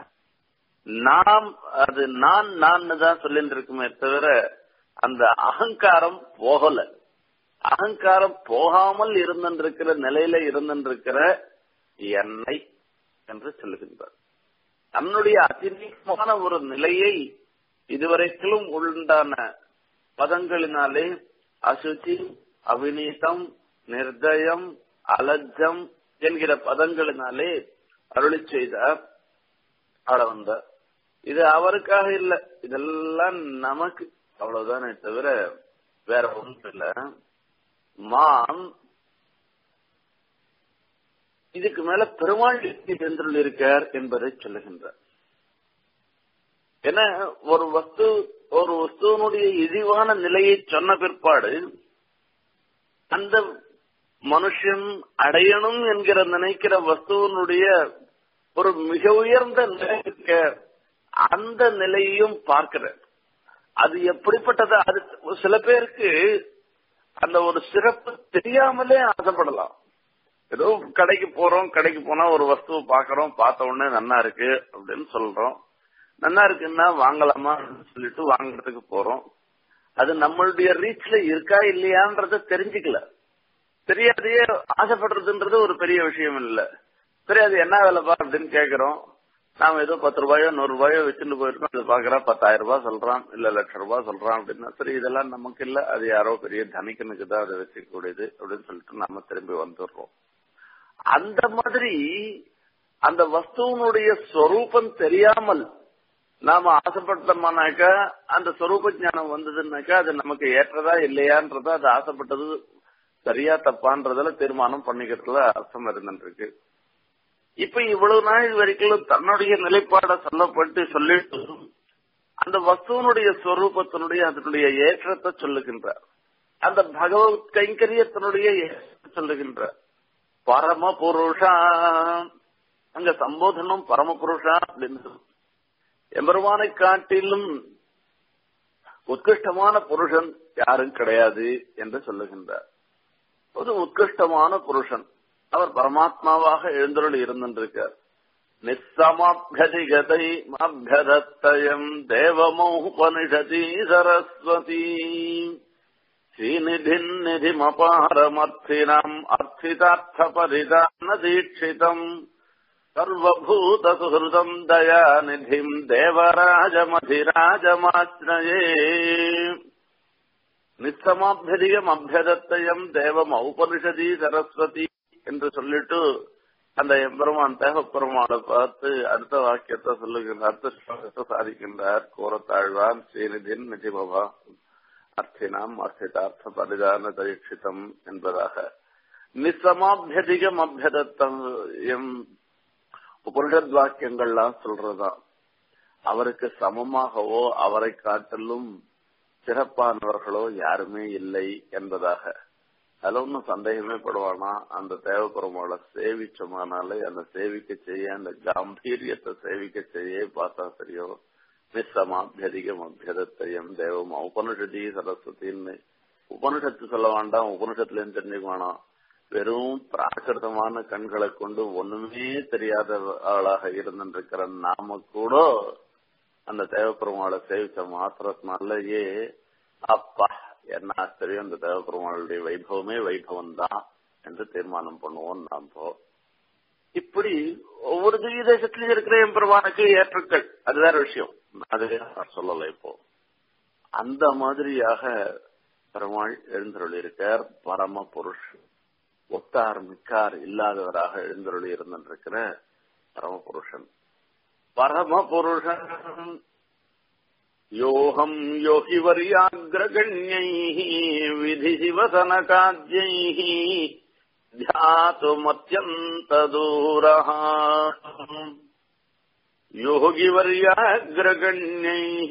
நாம் அது நான் நான் தான் சொல்லிட்டு இருக்குமே தவிர அந்த அகங்காரம் போகல அகங்காரம் போகாமல் இருந்திருக்கிற நிலையில இருந்திருக்கிற என்னை என்று சொல்லுகின்றார் தன்னுடைய அதிநீகமான ஒரு நிலையை இதுவரைக்கும் உண்டான பதங்களினாலே அசுச்சி அவிநீதம் நிர்தயம் அலஜம் என்கிற பதங்களினாலே அருளி செய்தார் ஆட வந்தார் இது அவருக்காக இல்ல இதெல்லாம் நமக்கு அவ்வளவுதானே தவிர வேற ஒன்றும் இல்ல மான் இதுக்கு மேல பெருமாள் சென்றுள் இருக்கார் என்பதை சொல்லுகின்றார் ஏன்னா ஒரு வஸ்து ஒரு வஸ்துவனுடைய இழிவான நிலையை சொன்ன பிற்பாடு அந்த மனுஷன் அடையணும் என்கிற நினைக்கிற வஸ்துவனுடைய ஒரு மிக உயர்ந்த நிலை இருக்க அந்த நிலையையும் பார்க்கிறார் அது எப்படிப்பட்டது அது சில பேருக்கு அந்த ஒரு சிறப்பு தெரியாமலே ஆசைப்படலாம் ஏதோ கடைக்கு போறோம் கடைக்கு போனா ஒரு வஸ்துவை பாக்குறோம் பார்த்த உடனே நன்னா இருக்கு அப்படின்னு சொல்றோம் நன்னா இருக்குன்னா வாங்கலாமா சொல்லிட்டு வாங்குறதுக்கு போறோம் அது நம்மளுடைய ரீச்ல இருக்கா இல்லையான்றத தெரிஞ்சுக்கல தெரியாதையே ஆசைப்படுறதுன்றது ஒரு பெரிய விஷயம் இல்ல சரி அது என்ன வேலைப்பா அப்படின்னு கேக்குறோம் நாம ஏதோ பத்து ரூபாயோ நூறு ரூபாயோ வச்சுட்டு போயிருக்கோம் அது பாக்குறா பத்தாயிரம் ரூபாய் சொல்றான் இல்ல லட்சம் ரூபாய் சொல்றான் அப்படின்னா சரி இதெல்லாம் நமக்கு இல்ல அது யாரோ பெரிய தனிக்கனுக்கு தான் அதை வச்சுக்க கூடியது அப்படின்னு சொல்லிட்டு நம்ம திரும்பி வந்துடுறோம் அந்த மாதிரி அந்த வஸ்துவனுடைய ஸ்வரூபம் தெரியாமல் நாம ஆசைப்பட்டோம்னாக்கா அந்த ஸ்வரூப ஞானம் வந்ததுன்னாக்கா அது நமக்கு ஏற்றதா இல்லையான்றத அது ஆசைப்பட்டது சரியா தப்பான்றதுல தீர்மானம் பண்ணிக்கிறதுல அர்த்தம் இருந்துருக்கு இப்ப இவ்வளவு நாள் வரைக்கும் தன்னுடைய நிலைப்பாட சொல்லப்பட்டு சொல்லிட்டு அந்த வஸ்துவனுடைய ஸ்வரூபத்தினுடைய அதனுடைய ஏற்றத்தை சொல்லுகின்றார் அந்த பகவத் கைங்கரியத்தினுடைய ஏற்றத்தை சொல்லுகின்றார் பரம புருஷா அங்க சம்போதனம் பரம புருஷா அப்படின்னு எம்பெருமானை காட்டிலும் உத்கிருஷ்டமான புருஷன் யாரும் கிடையாது என்று சொல்லுகின்றார் ஒரு உத்கிருஷ்டமான புருஷன் அவர் பரமாத்மாவாக எழுந்தருள் இருந்திருக்கார் நிசமாபியதிகதை அபியதத்தயம் தேவமோபனிஷதி சரஸ்வதி ஸ்ரீநிதின் நிதிமபாரமர்த்தினாம் அர்த்திதார்த்த பரிதான தீட்சிதம் சர்வபூத சுஹൃதம் தயாநிதிம் தேவராஜமதிராஜமாசிரயே நிச்சமாபியதிகம் அபியதத்தயம் தேவம் ஔபனிஷதி சரஸ்வதி என்று சொல்லிட்டு அந்த எம்பெருமான் தேவப்பெருமானை பார்த்து அடுத்த வாக்கியத்தை சொல்லுகின்ற அர்த்த ஸ்லோகத்தை சாதிக்கின்றார் கோரத்தாழ்வான் ஸ்ரீநிதின் நிதிபவா அர்த்தினாம் அர்த்திதார்த்த பரிதான தீட்சிதம் என்பதாக நிசமாபியதிகம் அபியதத்தம் எம் உபனிஷத் வாக்கியங்கள்லாம் சொல்றதா அவருக்கு சமமாகவோ அவரை காட்டிலும் சிறப்பானவர்களோ யாருமே இல்லை என்பதாக அதுல ஒன்னும் சந்தேகமே படுவானா அந்த தேவப்பெருமாளை சேவிச்சோமானாலே அந்த சேவிக்க செய்ய அந்த காம்பீரியத்தை சேவிக்க செய்ய பார்த்தா சரியோ நிசமாபியதிகம் அபியதத்தையும் தேவம் உபனிஷதி சரஸ்வதின்னு உபனிஷத்து சொல்ல வேண்டாம் உபனிஷத்துல இருந்து தெரிஞ்சுக்க வேணாம் வெறும் பிராகிருதமான கண்களை கொண்டு ஒண்ணுமே தெரியாத ஆளாக இருந்திருக்கிற நாம கூட அந்த தேவப்பெருமாளை சேவிச்ச மாத்திரத்தினாலேயே அப்பா என்ன ஆச்சரியம் அந்த தேவப்பெருமாளுடைய வைபவமே வைபவம் தான் என்று தீர்மானம் பண்ணுவோம் நாம் இப்படி ஒவ்வொரு திவ்ய தேசத்திலும் இருக்கிற எம்பெருமானுக்கு ஏற்றுக்கள் அது வேற விஷயம் அது சொல்லல இப்போ அந்த மாதிரியாக பெருமாள் எழுந்தருள் இருக்கார் பரம புருஷ் ஒத்தார் மிக்கார் இல்லாதவராக எழுந்தருளி இருந்திருக்கிற பரம புருஷன் பரம புருஷன் யோகம் யோகி வரியாகிரகண்யைः விதிசிவசனகாத்யைः ध्यातुमत्यन्तदूरः யோகிவர்யாகிரகண்யைः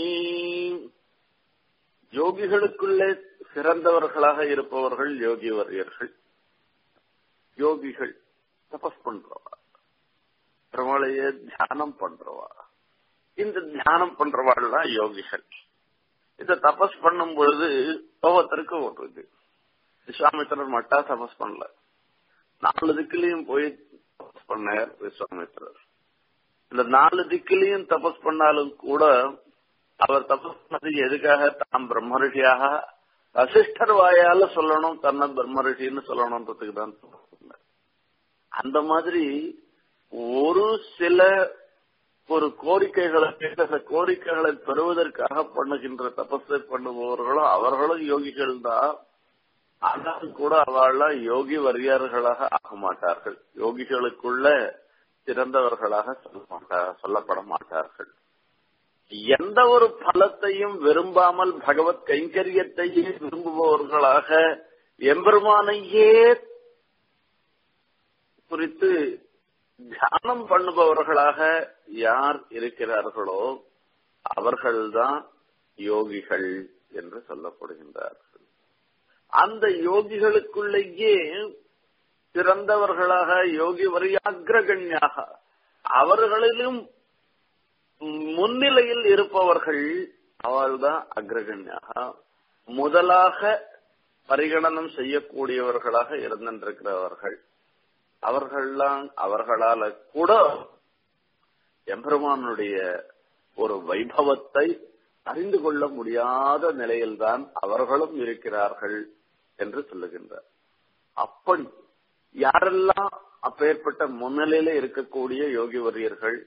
யோகிகளுக்குள்ளே சிறந்தவர்களாக இருப்பவர்கள் யோகிவரியர்கள் யோகிகள் தபஸ் பண்றவா பெருமாளைய தியானம் பண்றவா இந்த தியானம் பண்றவாள்லாம் யோகிகள் இத தபஸ் பண்ணும் பொழுது ஒவ்வொருத்தருக்கு ஒரு இது விஸ்வாமித்திரர் மட்டும் தபஸ் பண்ணல நாலு திக்கிலையும் போய் தபஸ் பண்ணார் விஸ்வாமித்திரர் இந்த நாலு திக்கிலையும் தபஸ் பண்ணாலும் கூட அவர் தபஸ் பண்ணது எதுக்காக தாம் பிரம்மரிஷியாக வசிஷ்டர் வாயால சொல்லணும் தன்னை பிரம்மரிஷின்னு சொல்லணும்ன்றதுக்கு தான் அந்த மாதிரி ஒரு சில ஒரு கோரிக்கைகளை கேட்ட கோரிக்கைகளை பெறுவதற்காக பண்ணுகின்ற தபஸை பண்ணுபவர்களும் அவர்களும் யோகிகள் தான் ஆனால் கூட அவள்லாம் யோகி வரியர்களாக ஆக மாட்டார்கள் யோகிகளுக்குள்ள சிறந்தவர்களாக சொல்லப்பட மாட்டார்கள் எந்த ஒரு பலத்தையும் விரும்பாமல் பகவத் கைங்கரியத்தையே விரும்புபவர்களாக எம்பெருமானையே குறித்து தியானம் பண்ணுபவர்களாக யார் இருக்கிறார்களோ அவர்கள்தான் யோகிகள் என்று சொல்லப்படுகின்றார்கள் அந்த யோகிகளுக்குள்ளேயே சிறந்தவர்களாக யோகி வரியாகிரகண்யாக அவர்களிலும் முன்னிலையில் இருப்பவர்கள் அவள்தான் அக்ரகண்யாக முதலாக பரிகணனம் செய்யக்கூடியவர்களாக இருந்திருக்கிறவர்கள் அவர்கள்லாம் அவர்களால கூட எம்பெருமானுடைய ஒரு வைபவத்தை அறிந்து கொள்ள முடியாத நிலையில்தான் அவர்களும் இருக்கிறார்கள் என்று சொல்லுகின்றார் அப்படி யாரெல்லாம் அப்பேற்பட்ட முன்னிலையில இருக்கக்கூடிய யோகி வரியர்கள்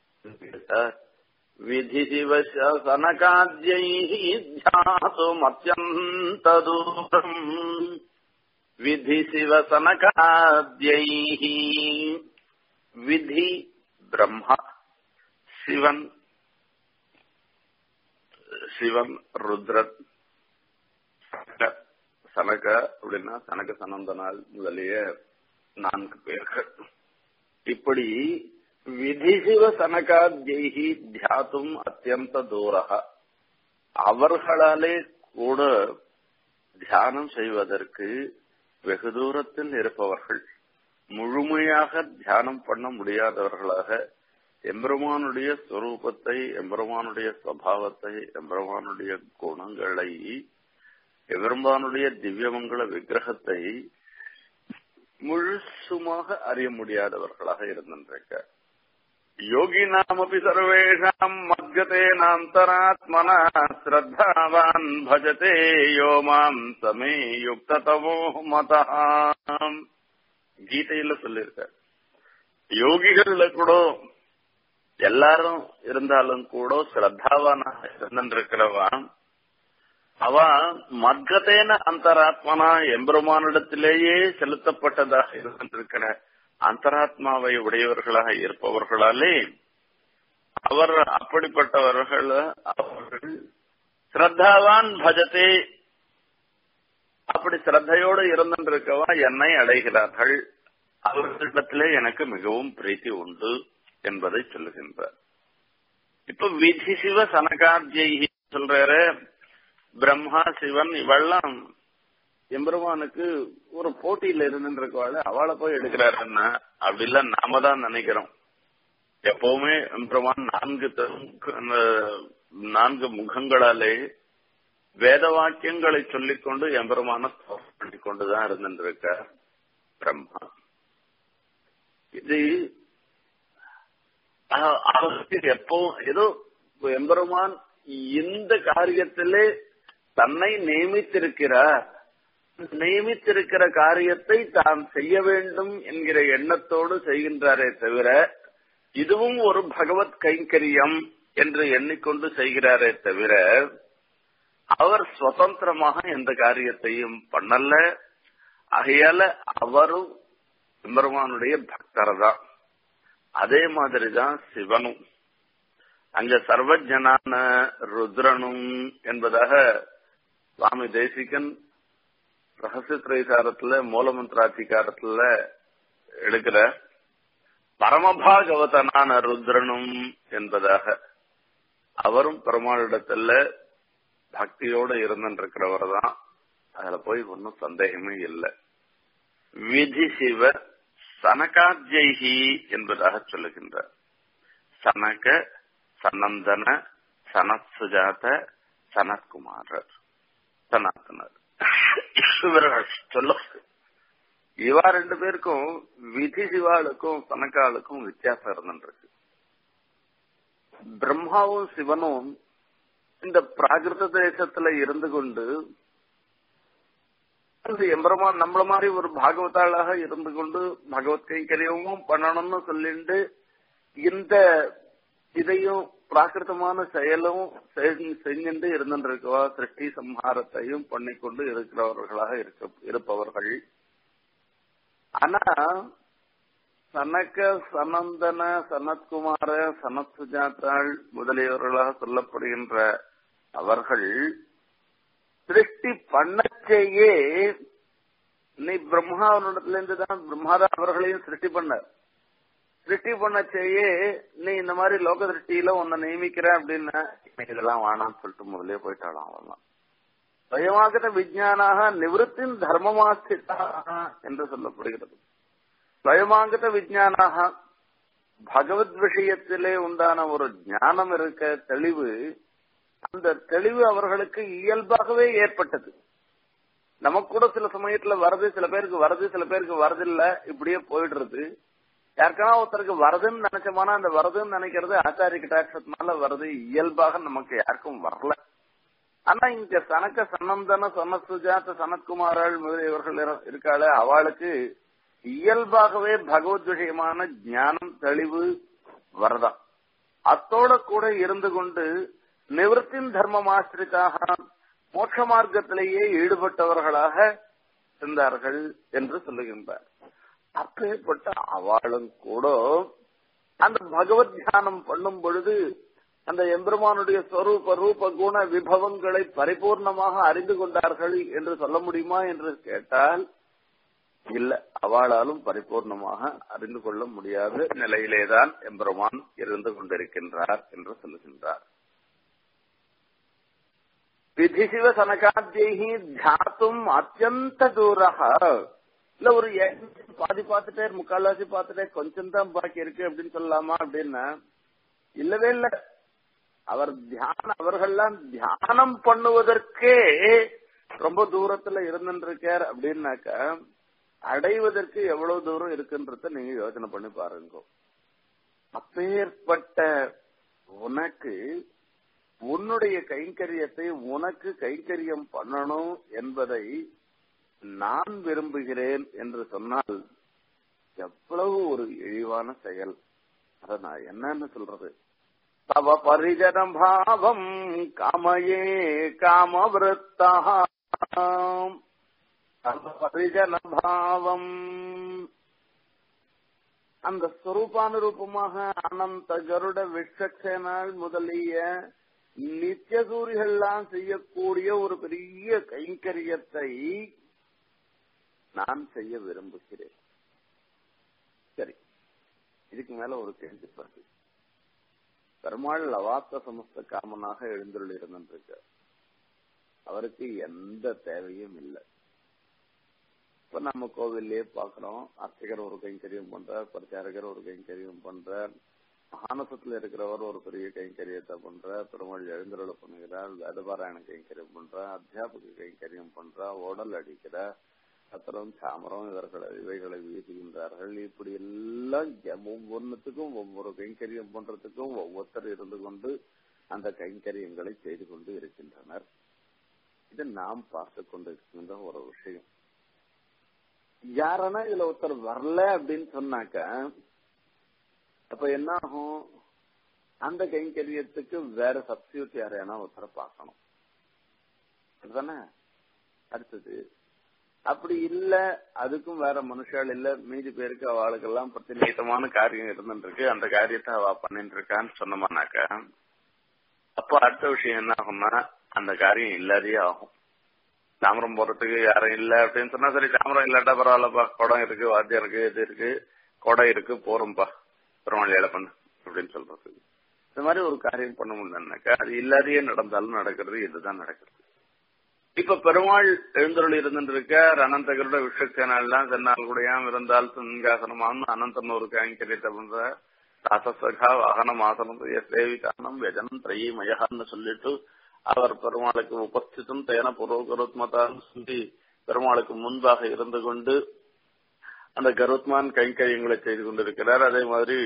விதி சிவசனகாத்யை தியாசும் அத்தியந்த தூரம் விதி சிவசனகாத்யை விதி பிரம்மா சிவன் சிவன் ருத்ரன் சனக அப்படின்னா சனக சனந்தனால் முதலிய நான்கு பேர்கள் இப்படி விதி சிவ சனகாத்யி தியாத்தும் அத்தியந்த தூரக அவர்களாலே கூட தியானம் செய்வதற்கு வெகு தூரத்தில் இருப்பவர்கள் முழுமையாக தியானம் பண்ண முடியாதவர்களாக எம்பெருமானுடைய ஸ்வரூபத்தை எம்பெருமானுடைய சுவாவத்தை எம்பெருமானுடைய குணங்களை எம்பெருமானுடைய திவ்யமங்கள விக்கிரகத்தை முழுசுமாக அறிய முடியாதவர்களாக இருந்திருக்க யோகினாமபி சர்வேஷாம் மத்கதேனாந்தராத்மனா ஸ்ரத்தாவான் பஜதே யோ மாம் சமே யுக்ததமோ மதாம் கீதையில சொல்லியிருக்க யோகிகள்ல கூட எல்லாரும் இருந்தாலும் கூட ஸ்ரத்தாவானா இருந்திருக்கிறவன் அவன் மத்கதேன அந்தராத்மனா எம்பெருமானிடத்திலேயே செலுத்தப்பட்டதாக இருந்திருக்கிற அந்தராத்மாவை உடையவர்களாக இருப்பவர்களாலே அவர் அப்படிப்பட்டவர்கள் அவர்கள் ஸ்ரத்தாவான் பஜதே அப்படி ஸ்ரத்தையோடு இருந்திருக்கவா என்னை அடைகிறார்கள் அவர்களிடத்திலே எனக்கு மிகவும் பிரீத்தி உண்டு என்பதை சொல்லுகின்றார் இப்ப விதி சிவ சனகாத்யி சொல்றாரு பிரம்மா சிவன் இவெல்லாம் எம்பெருமானுக்கு ஒரு போட்டியில இருந்துருக்கவாள் அவளை போய் எடுக்கிறாருன்னா அப்படி இல்ல நாம தான் நினைக்கிறோம் எப்பவுமே எம்பெருமான் நான்கு நான்கு முகங்களாலே வேத வாக்கியங்களை சொல்லிக்கொண்டு எம்பெருமான பண்ணி கொண்டுதான் இருந்துருக்க பிரம்மா இது அவருக்கு எப்போ ஏதோ எம்பெருமான் இந்த காரியத்திலே தன்னை நியமித்திருக்கிறார் நியமித்திருக்கிற காரியத்தை தான் செய்ய வேண்டும் என்கிற எண்ணத்தோடு செய்கின்றாரே தவிர இதுவும் ஒரு பகவத் கைங்கரியம் என்று எண்ணிக்கொண்டு செய்கிறாரே தவிர அவர் சுதந்திரமாக எந்த காரியத்தையும் பண்ணல ஆகையால அவரும் பெருமானுடைய பக்தர் தான் அதே மாதிரிதான் சிவனும் அங்க சர்வஜனான ருத்ரனும் என்பதாக சுவாமி தேசிகன் ரகசிய திரைசாரத்துல மூலமந்திராதிகாரத்துல எடுக்கிற பரமபாகவதனான ருத்ரனும் என்பதாக அவரும் பெருமாளிடத்துல பக்தியோட இருந்திருக்கிறவர் தான் அதுல போய் ஒன்னும் சந்தேகமே இல்லை விதி சிவ சனகாத்யி என்பதாக சொல்லுகின்றார் சனக சனந்தன சனத் சுஜாத சனத்குமாரர் சனாத்தனர் இவர்கள் சொல்ல இவா ரெண்டு பேருக்கும் விதி சிவாளுக்கும் சனக்காளுக்கும் வித்தியாசம் இருந்துருக்கு பிரம்மாவும் சிவனும் இந்த பிராகிருத தேசத்துல இருந்து கொண்டு அந்த எம்பெருமான் நம்மள மாதிரி ஒரு பாகவதாளாக இருந்து கொண்டு பகவத் கைங்கரியமும் பண்ணணும்னு சொல்லிட்டு இந்த இதையும் பிராகிருத்தமான செயலும் செஞ்சுட்டு இருந்துருக்கவா சிருஷ்டி சம்ஹாரத்தையும் பண்ணிக்கொண்டு இருக்கிறவர்களாக இருக்க இருப்பவர்கள் ஆனா சனக்க சனந்தன சனத்குமார சனத் சுஜாத்தாள் முதலியவர்களாக சொல்லப்படுகின்ற அவர்கள் சிருஷ்டி பண்ணச்சேயே நீ பிரம்மாவனிடத்துல இருந்து தான் பிரம்மாதான் அவர்களையும் சிருஷ்டி பண்ண சிருஷ்டி பண்ணச்சேயே நீ இந்த மாதிரி லோக திருஷ்டியில உன்னை நியமிக்கிற அப்படின்னா இதெல்லாம் வேணாம்னு சொல்லிட்டு முதலே போயிட்டாலாம் அவெல்லாம் ஸ்வயமாகத விஜயானாக நிவத்தின் தர்மமாஸ்திதாக என்று சொல்லப்படுகிறது ஸ்வயமாகத விஜயானாக பகவத் விஷயத்திலே உண்டான ஒரு ஞானம் இருக்க தெளிவு அந்த தெளிவு அவர்களுக்கு இயல்பாகவே ஏற்பட்டது நமக்கு கூட சில சமயத்துல வருது சில பேருக்கு வருது சில பேருக்கு வரதில்ல இப்படியே போயிடுறது யாருக்கான ஒருத்தருக்கு வருதுன்னு நினைச்சோம்னா அந்த வருதுன்னு நினைக்கிறது ஆச்சாரிய கட்டாட்சத்தினால வருது இயல்பாக நமக்கு யாருக்கும் வரல ஆனா இங்க சனக்க சனந்தன சொன்ன சுஜாத சனத்குமாராள் முதலியவர்கள் இருக்காளே அவளுக்கு இயல்பாகவே பகவத் விஷயமான ஞானம் தெளிவு வரதான் அத்தோட கூட இருந்து கொண்டு நிவர்த்தின் தர்மமாசிரிதாக மோட்ச மார்க்கத்திலேயே ஈடுபட்டவர்களாக இருந்தார்கள் என்று சொல்லுகின்றார் அப்பேற்பட்ட அவளும் கூட அந்த பகவத் தியானம் பண்ணும் பொழுது அந்த எம்பெருமானுடைய ஸ்வரூப ரூப குண விபவங்களை பரிபூர்ணமாக அறிந்து கொண்டார்கள் என்று சொல்ல முடியுமா என்று கேட்டால் இல்ல அவளாலும் பரிபூர்ணமாக அறிந்து கொள்ள முடியாத நிலையிலேதான் எம்பெருமான் இருந்து கொண்டிருக்கின்றார் என்று சொல்லுகின்றார் விதிசிவ சனகாத்தியை தியாத்தும் அத்தியந்த தூரக இல்ல ஒரு பாதி பார்த்துட்டே முக்கால்வாசி பார்த்துட்டே கொஞ்சம் தான் பாக்கி இருக்கு அப்படின்னு சொல்லலாமா அப்படின்னா இல்லவே இல்ல அவர் தியானம் அவர்கள்லாம் தியானம் பண்ணுவதற்கே ரொம்ப தூரத்துல இருந்துருக்கார் அப்படின்னாக்க அடைவதற்கு எவ்வளவு தூரம் இருக்குன்றத நீங்க யோசனை பண்ணி பாருங்க அப்பேற்பட்ட உனக்கு உன்னுடைய கைங்கரியத்தை உனக்கு கைங்கரியம் பண்ணணும் என்பதை நான் விரும்புகிறேன் என்று சொன்னால் எவ்வளவு ஒரு இழிவான செயல் அத நான் என்னன்னு சொல்றது தவ பரிஜன பாவம் காமயே காமவிருத்தா தவ பரிஜன பாவம் அந்த ஸ்வரூபானுரூபமாக அனந்த கருட விஷ்சக்சேனால் முதலிய நித்திய சூரிகள்லாம் செய்யக்கூடிய ஒரு பெரிய கைங்கரியத்தை நான் செய்ய விரும்புகிறேன் சரி இதுக்கு மேல ஒரு கேள்வி பாரு பெருமாள் லவாத்த சமஸ்த காமனாக எழுந்துள்ள இருந்திருக்க அவருக்கு எந்த தேவையும் இல்லை இப்ப நம்ம கோவில்லயே பாக்குறோம் அர்ச்சகர் ஒரு கைங்கரியம் பண்றார் பிரச்சாரகர் ஒரு கைங்கரியம் பண்றார் மானசத்துல இருக்கிறவர் ஒரு பெரிய கைங்கரியத்தை பண்ற பெருமாள் எழுந்தருளை பண்ணுகிறார் வேதபாராயண கைங்கரியம் பண்ற அத்தியாபக கைங்கரியம் பண்ற உடல் அடிக்கிற அப்புறம் சாமரம் இவர்களை இவைகளை வீசுகின்றார்கள் இப்படி எல்லாம் ஒவ்வொன்றுத்துக்கும் ஒவ்வொரு கைங்கரியம் பண்றதுக்கும் ஒவ்வொருத்தர் இருந்து கொண்டு அந்த கைங்கரியங்களை செய்து கொண்டு இருக்கின்றனர் இது நாம் பார்த்து கொண்டு இருக்கின்ற ஒரு விஷயம் யாரனா இதுல ஒருத்தர் வரல அப்படின்னு சொன்னாக்க அப்ப என்ன ஆகும் அந்த கைங்கரியத்துக்கு வேற சப்ஸ்டியூட் யாரையானா ஒருத்தரை பார்க்கணும் அதுதானே அடுத்தது அப்படி இல்ல அதுக்கும் வேற மனுஷால் இல்ல மீதி பேருக்கு அவளுக்கெல்லாம் பிரதிநிதமான காரியம் இருந்துருக்கு அந்த காரியத்தை அவ பண்ணிட்டு இருக்கான்னு சொன்னோம்னாக்க அப்ப அடுத்த விஷயம் என்ன ஆகும்னா அந்த காரியம் இல்லாதே ஆகும் தாமரம் போறதுக்கு யாரும் இல்ல அப்படின்னு சொன்னா சரி தாமரம் இல்லாட்டா பரவாயில்லப்பா குடம் இருக்கு வாத்தியம் இருக்கு இது இருக்கு கொடை இருக்கு போறோம்பா பெருமாள் பண்ணு அப்படின்னு சொல்றது இந்த மாதிரி ஒரு காரியம் பண்ண முடியலன்னாக்கா அது இல்லாதையே நடந்தாலும் நடக்கிறது இதுதான் நடக்கிறது இப்ப பெருமாள் எழுந்தருள் இருந்துருக்க அனந்தகருட விஷக்சேனாலாம் சென்னால் கூடயாம் இருந்தால் சிங்காசனமாம் அனந்தன் ஒரு கைங்கரியத்தை பண்ற ராசசகா வாகனம் ஆசனம் சேவிதானம் வெஜனம் திரையமயகான்னு சொல்லிட்டு அவர் பெருமாளுக்கு உபஸ்திதம் தேன புரோகருத்மதான் சொல்லி பெருமாளுக்கு முன்பாக இருந்து கொண்டு அந்த கருத்மான் கைங்கரியங்களை செய்து கொண்டிருக்கிறார் அதே மாதிரி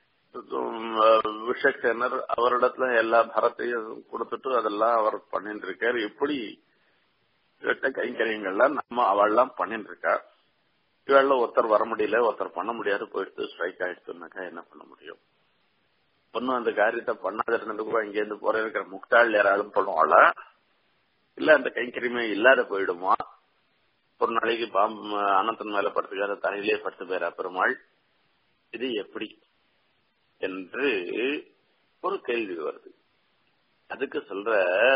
விஷக்சேனர் அவரிடத்துல எல்லா பரத்தையும் கொடுத்துட்டு அதெல்லாம் அவர் பண்ணிட்டு இருக்கார் இப்படி கெட்ட கைங்கரியங்கள்லாம் நம்ம அவள்லாம் பண்ணிட்டு இருக்கா இவள்ல ஒருத்தர் வர முடியல ஒருத்தர் பண்ண முடியாது போயிடுத்து ஸ்ட்ரைக் ஆயிடுச்சுனாக்கா என்ன பண்ண முடியும் ஒன்னும் அந்த காரியத்தை பண்ணாத இருந்துட்டு இங்க இருந்து போற இருக்கிற முக்தாள் யாராலும் பண்ணுவாள இல்ல அந்த கைங்கரியமே இல்லாத போயிடுமா ஒரு நாளைக்கு பாம்பு அனந்தன் மேல படுத்துக்காத தலையிலே படுத்து பேரா பெருமாள் இது எப்படி என்று ஒரு கேள்வி வருது அதுக்கு சொல்ற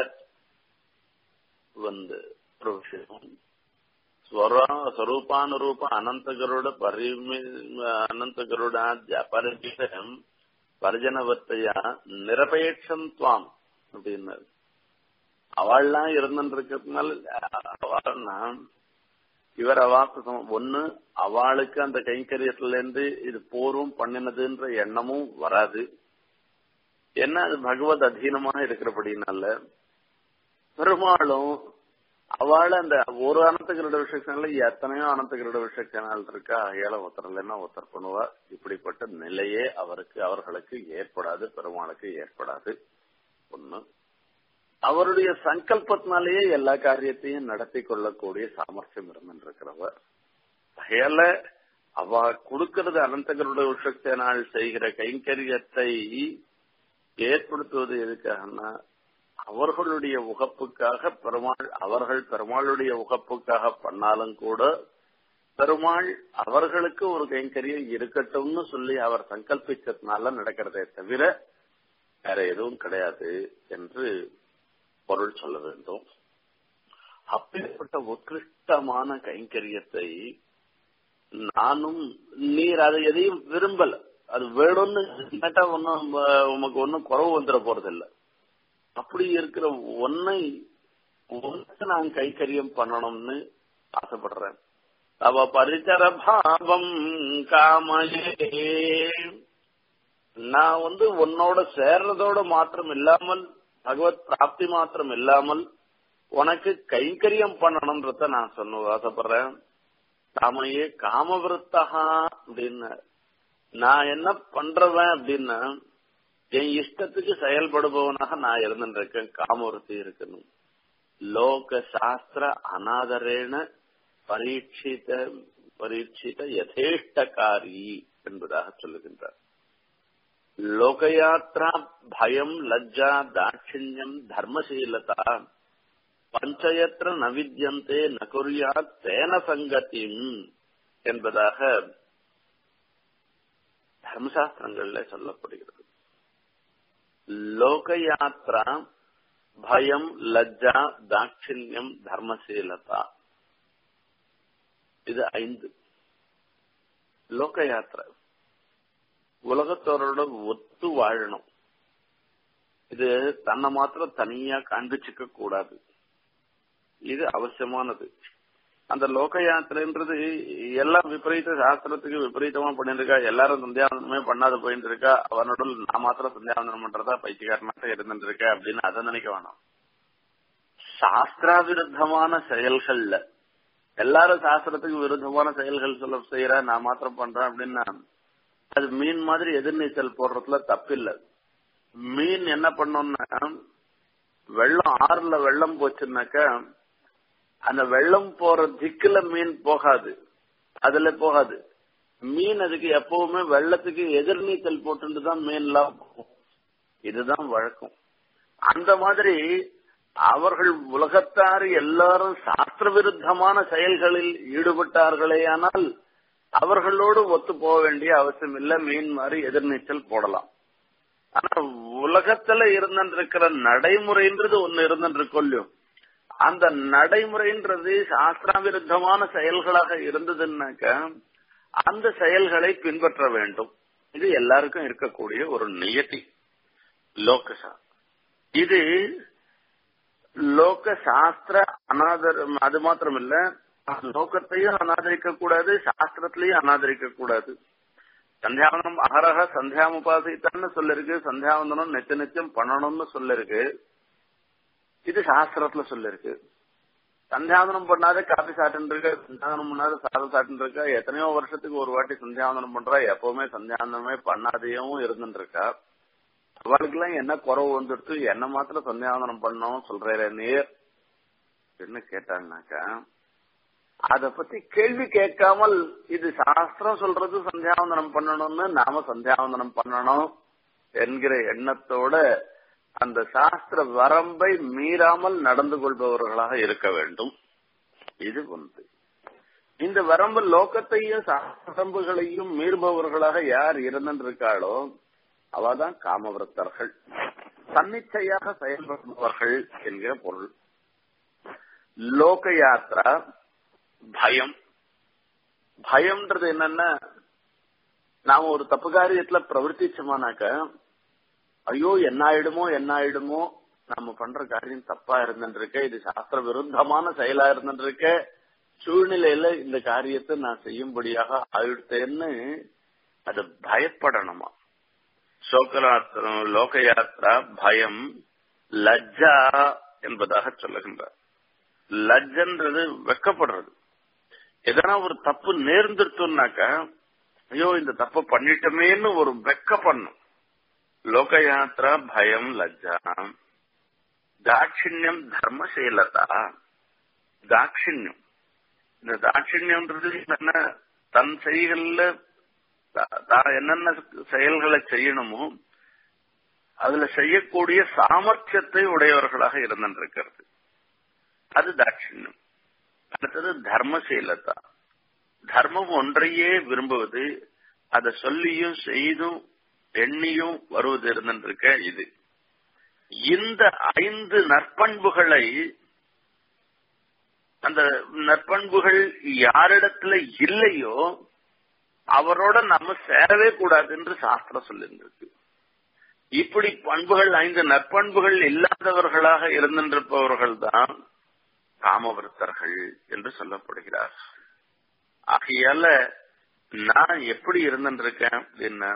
வந்து ஒரு விஷயம் ಸ್ವರೂಪಾನುರೂಪ ಅನಂತಗರುಡ ಪರಿಮಿ ಅನಂತಗರುಡಾದ್ಯ ಪರಿಮಿತಂ பரிஜனவத்தைய நிரபேட்சம் துவாம் அப்படின்னாரு அவள்லாம் இருந்துட்டு இருக்கிறதுனால இவர் அவாக்கு ஒண்ணு அவளுக்கு அந்த கைங்கரியத்துல இருந்து இது போரும் பண்ணினதுன்ற எண்ணமும் வராது என்ன அது பகவத் அதீனமாக இருக்கிறபடினால பெருமாளும் அவள அந்த ஒரு அனந்தகிரட விஷயத்தினால எத்தனையோ அனந்தகிரட விஷயத்தினால் இருக்கா ஏழை ஒருத்தர் இல்லைன்னா ஒருத்தர் பண்ணுவா இப்படிப்பட்ட நிலையே அவருக்கு அவர்களுக்கு ஏற்படாது பெருமாளுக்கு ஏற்படாது ஒண்ணு அவருடைய சங்கல்பத்தினாலேயே எல்லா காரியத்தையும் நடத்தி கொள்ளக்கூடிய சாமர்த்தியம் இருந்திருக்கிறவர் அயல அவ கொடுக்கிறது அனந்தகருட விஷயத்தினால் செய்கிற கைங்கரியத்தை ஏற்படுத்துவது எதுக்காகனா அவர்களுடைய உகப்புக்காக பெருமாள் அவர்கள் பெருமாளுடைய உகப்புக்காக பண்ணாலும் கூட பெருமாள் அவர்களுக்கு ஒரு கைங்கரியம் இருக்கட்டும்னு சொல்லி அவர் சங்கல்பிச்சதுனால நடக்கிறதே தவிர வேற எதுவும் கிடையாது என்று பொருள் சொல்ல வேண்டும் அப்பேற்பட்ட உத்கிருஷ்டமான கைங்கரியத்தை நானும் நீர் அதை எதையும் விரும்பல அது வேணும்னு கேட்டா ஒன்னும் உமக்கு ஒன்னும் குறவு வந்துட போறதில்லை அப்படி இருக்கிற ஒன்னை ஒன்னுக்கு நான் கைக்கரியம் பண்ணணும்னு ஆசைப்படுறேன் அவ பரிச்சர பாவம் காமையே நான் வந்து உன்னோட சேர்றதோட மாத்திரம் இல்லாமல் பகவத் பிராப்தி மாத்திரம் இல்லாமல் உனக்கு கைங்கரியம் பண்ணணும்ன்றத நான் சொன்ன ஆசைப்படுறேன் காமையே காமவிருத்தகா அப்படின்னு நான் என்ன பண்றவன் அப்படின்னா என் இஷ்டத்துக்கு செயல்படுபவனாக நான் இருந்துருக்கேன் காமவருத்தி இருக்கணும் லோக சாஸ்திர அநாதரேன பரீட்சித பரீட்சித யதேஷ்டகாரி என்பதாக சொல்லுகின்றார் லோகயாத்ரா பயம் லஜ்ஜா தாட்சிணியம் தர்மசீலதா பஞ்சயத்திர நவித்யந்தே நகுரியா தேன சங்கத்தின் என்பதாக தர்மசாஸ்திரங்கள்ல சொல்லப்படுகிறது லோகயாத்ரா பயம் லஜ்ஜா தாட்சிணியம் தர்மசீலதா இது ஐந்து லோக யாத்திரை உலகத்தோரோட ஒத்து வாழணும் இது தன்னை மாத்திரம் தனியா காண்பிச்சுக்க கூடாது இது அவசியமானது அந்த லோக யாத்திரைன்றது எல்லாம் விபரீத சாஸ்திரத்துக்கு விபரீதமா பண்ணிட்டு இருக்கா எல்லாரும் சந்தியாவந்தனமே பண்ணாத போயிட்டு இருக்கா அவனோட நான் மாத்திரம் சந்தியாவந்தனம் பண்றதா பைத்தியக்காரனாக இருந்துட்டு இருக்க அப்படின்னு அதை நினைக்க வேணாம் சாஸ்திராவிருத்தமான செயல்கள்ல எல்லாரும் சாஸ்திரத்துக்கு விருத்தமான செயல்கள் சொல்ல செய்யற நான் மாத்திரம் பண்றேன் அப்படின்னா அது மீன் மாதிரி எதிர்நீச்சல் போடுறதுல தப்பில்லை மீன் என்ன பண்ணோம்னா வெள்ளம் ஆறுல வெள்ளம் போச்சுன்னாக்க அந்த வெள்ளம் போற திக்குல மீன் போகாது அதுல போகாது மீன் அதுக்கு எப்பவுமே வெள்ளத்துக்கு எதிர்நீச்சல் போட்டு தான் மீன் எல்லாம் போகும் இதுதான் வழக்கம் அந்த மாதிரி அவர்கள் உலகத்தார் எல்லாரும் சாஸ்திர விருத்தமான செயல்களில் ஈடுபட்டார்களேயானால் அவர்களோடு ஒத்து போக வேண்டிய அவசியம் இல்ல மீன் மாதிரி எதிர்நீச்சல் போடலாம் ஆனா உலகத்துல இருந்திருக்கிற நடைமுறைன்றது ஒண்ணு இருந்திருக்கொல்லையும் அந்த நடைமுறைன்றது சாஸ்திராவிருத்தமான செயல்களாக இருந்ததுன்னாக்க அந்த செயல்களை பின்பற்ற வேண்டும் இது எல்லாருக்கும் இருக்கக்கூடிய ஒரு நியதி லோகசா இது லோக சாஸ்திர அநாதர் அது மாத்திரம் இல்ல லோகத்தையும் அநாதரிக்க கூடாது சாஸ்திரத்திலையும் அநாதரிக்க கூடாது சந்தியாவந்தனம் அகரக சந்தியாமுபாசித்தான்னு சொல்லிருக்கு சந்தியாவந்தனம் நெச்ச நிச்சயம் பண்ணணும்னு சொல்லிருக்கு இது சாஸ்திரத்துல சொல்லிருக்கு சந்தியாவந்தனம் பண்ணாத காப்பி சாப்பிட்டு இருக்க சந்தியாவந்தனம் பண்ணாத சாதம் சாப்பிட்டு இருக்கா எத்தனையோ வருஷத்துக்கு ஒரு வாட்டி சந்தியாவந்தனம் பண்றா எப்பவுமே சந்தியாவந்தனமே பண்ணாதையும் இருந்துட்டு இருக்கா அவளுக்கு எல்லாம் என்ன குறவு வந்துடுத்து என்ன மாத்திரம் சந்தியாவந்தனம் பண்ணோம் சொல்றேன் நீர் என்ன கேட்டாங்கனாக்கா அத பத்தி கேள்வி கேட்காமல் இது சாஸ்திரம் சொல்றது சந்தியாவந்தனம் பண்ணணும்னு நாம சந்தியாவந்தனம் பண்ணணும் என்கிற எண்ணத்தோட அந்த சாஸ்திர வரம்பை மீறாமல் நடந்து கொள்பவர்களாக இருக்க வேண்டும் இது ஒன்று இந்த வரம்பு லோகத்தையும் வரம்புகளையும் மீறுபவர்களாக யார் இருந்திருக்காளோ அவதான் காமவிரத்தர்கள் தன்னிச்சையாக செயல்படுபவர்கள் என்கிற பொருள் லோக யாத்ரா பயம் பயம்ன்றது என்னன்னா நாம ஒரு தப்பு காரியத்துல பிரவர்த்திச்சோமானாக்க ஐயோ என்ன ஆயிடுமோ என்ன ஆயிடுமோ நம்ம பண்ற காரியம் தப்பா இருந்துருக்க இது சாஸ்திர விருத்தமான செயலா இருந்துருக்க சூழ்நிலையில இந்த காரியத்தை நான் செய்யும்படியாக ஆயிடுத்தேன்னு அது பயப்படணுமா சோகராத்திரம் லோக யாத்ரா பயம் லஜ்ஜா என்பதாக சொல்லுகின்றார் லஜ்ஜன்றது வெக்கப்படுறது எதனா ஒரு தப்பு நேர்ந்துட்டோம்னாக்கா ஐயோ இந்த தப்பு பண்ணிட்டோமேன்னு ஒரு வெக்க பண்ணும் லோக யாத்ரா பயம் லஜ்ஜா தாட்சிணியம் தர்மசீலதா தாட்சிணியம் இந்த தாட்சிணியம்ன்றது என்ன தன் செயல்கள்ல தான் என்னென்ன செயல்களை செய்யணுமோ அதுல செய்யக்கூடிய சாமர்த்தியத்தை உடையவர்களாக இருந்திருக்கிறது அது தாட்சிணியம் அடுத்தது தர்மசீலதா தர்மம் ஒன்றையே விரும்புவது அதை சொல்லியும் செய்தும் எண்ணியும் வருவது இருந்திருக்க இது இந்த ஐந்து நற்பண்புகளை அந்த நற்பண்புகள் யாரிடத்துல இல்லையோ அவரோட நம்ம சேரவே கூடாது என்று சாஸ்திரம் சொல்லியிருந்திருக்கு இப்படி பண்புகள் ஐந்து நற்பண்புகள் இல்லாதவர்களாக இருந்திருப்பவர்கள் தான் காமவர்த்தர்கள் என்று சொல்லப்படுகிறார் ஆகையால நான் எப்படி இருந்திருக்கேன் அப்படின்னா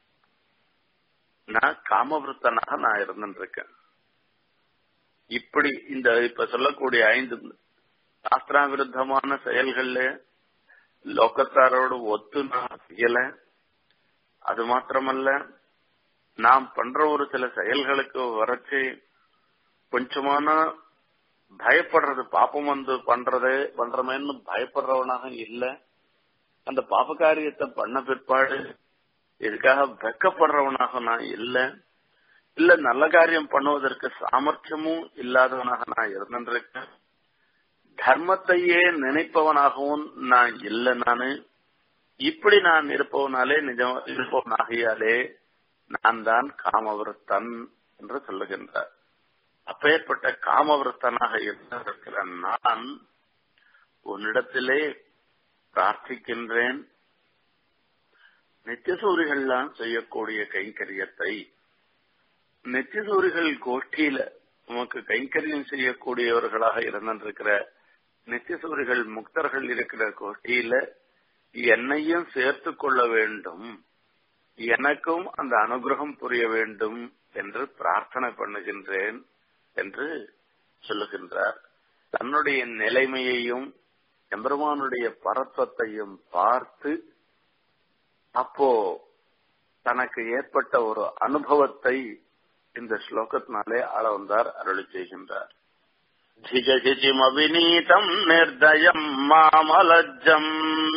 நான் காமவிருத்தனாக நான் இருந்திருக்கேன் இப்படி இந்த இப்ப சொல்லக்கூடிய ஐந்து சாஸ்திராவிருத்தமான செயல்கள்ல லோக்கத்தாரோடு ஒத்து நான் செய்யல அது மாத்திரமல்ல நாம் பண்ற ஒரு சில செயல்களுக்கு வரைச்சு கொஞ்சமான பயப்படுறது பாப்பம் வந்து பண்றது பண்றமேன்னு பயப்படுறவனாக இல்ல அந்த பாப காரியத்தை பண்ண பிற்பாடு இதுக்காக வெக்கப்படுறவனாக நான் இல்ல இல்ல நல்ல காரியம் பண்ணுவதற்கு சாமர்த்தியமும் இல்லாதவனாக நான் இருந்திருக்கேன் தர்மத்தையே நினைப்பவனாகவும் நான் இல்ல நானு இப்படி நான் இருப்பவனாலே நிஜம் இருப்பவனாகியாலே நான் தான் காமவிருத்தன் என்று சொல்லுகின்றார் அப்பேற்பட்ட காமவிருத்தனாக இருந்திருக்கிற நான் உன்னிடத்திலே பிரார்த்திக்கின்றேன் நித்தியசூரிகள்லாம் செய்யக்கூடிய கைங்கரியத்தை நித்தியசூரிகள் கோஷ்டியில உமக்கு கைங்கரியம் செய்யக்கூடியவர்களாக இருந்திருக்கிற நித்தியசூரிகள் முக்தர்கள் இருக்கிற கோஷ்டியில என்னையும் சேர்த்து கொள்ள வேண்டும் எனக்கும் அந்த அனுகிரகம் புரிய வேண்டும் என்று பிரார்த்தனை பண்ணுகின்றேன் என்று சொல்லுகின்றார் தன்னுடைய நிலைமையையும் எம்பெருமானுடைய பரத்வத்தையும் பார்த்து அப்போ தனக்கு ஏற்பட்ட ஒரு அனுபவத்தை இந்த ஸ்லோகத்தினாலே ஆள வந்தார் அருளி செய்கின்றார் धिजशिचिमविनीतम् निर्दयम् मामलज्जम्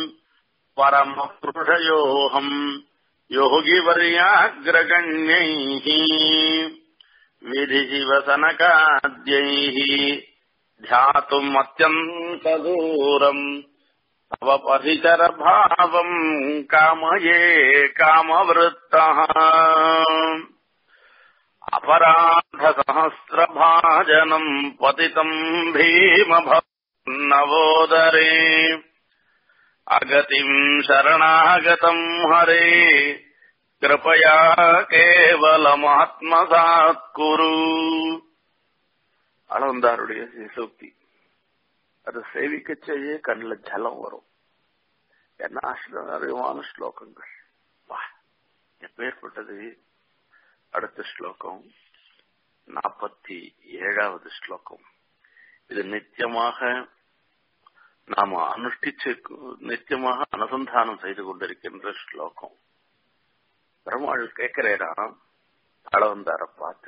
परमपुरुषयोऽहम् योगिवर्याग्रगण्यैः विधिशिवसनकाद्यैः ध्यातुम् अत्यन्तदूरम् तव परिचरभावम् कामये कामवृत्तः अपराधसहस्रभाजनम् पतितम् भीमभवन्नवोदरे अगतिम् शरणागतम् हरे कृपया கேவலமாத்மசாத் குரு அளவந்தாருடைய சூக்தி அது சேவிக்கச்சேயே கண்ணில் ஜலம் வரும் என்ன ஆசிரியமான ஸ்லோகங்கள் வா எப்பேற்பட்டது அடுத்த ஸ்லோகம் நாற்பத்தி ஏழாவது ஸ்லோகம் இது நித்தியமாக நாம அனுஷ்டிச்சு நித்தியமாக அனுசந்தானம் செய்து கொண்டிருக்கின்ற ஸ்லோகம் பெருமாள் கேட்கிறேராம் அளவந்தார பார்த்து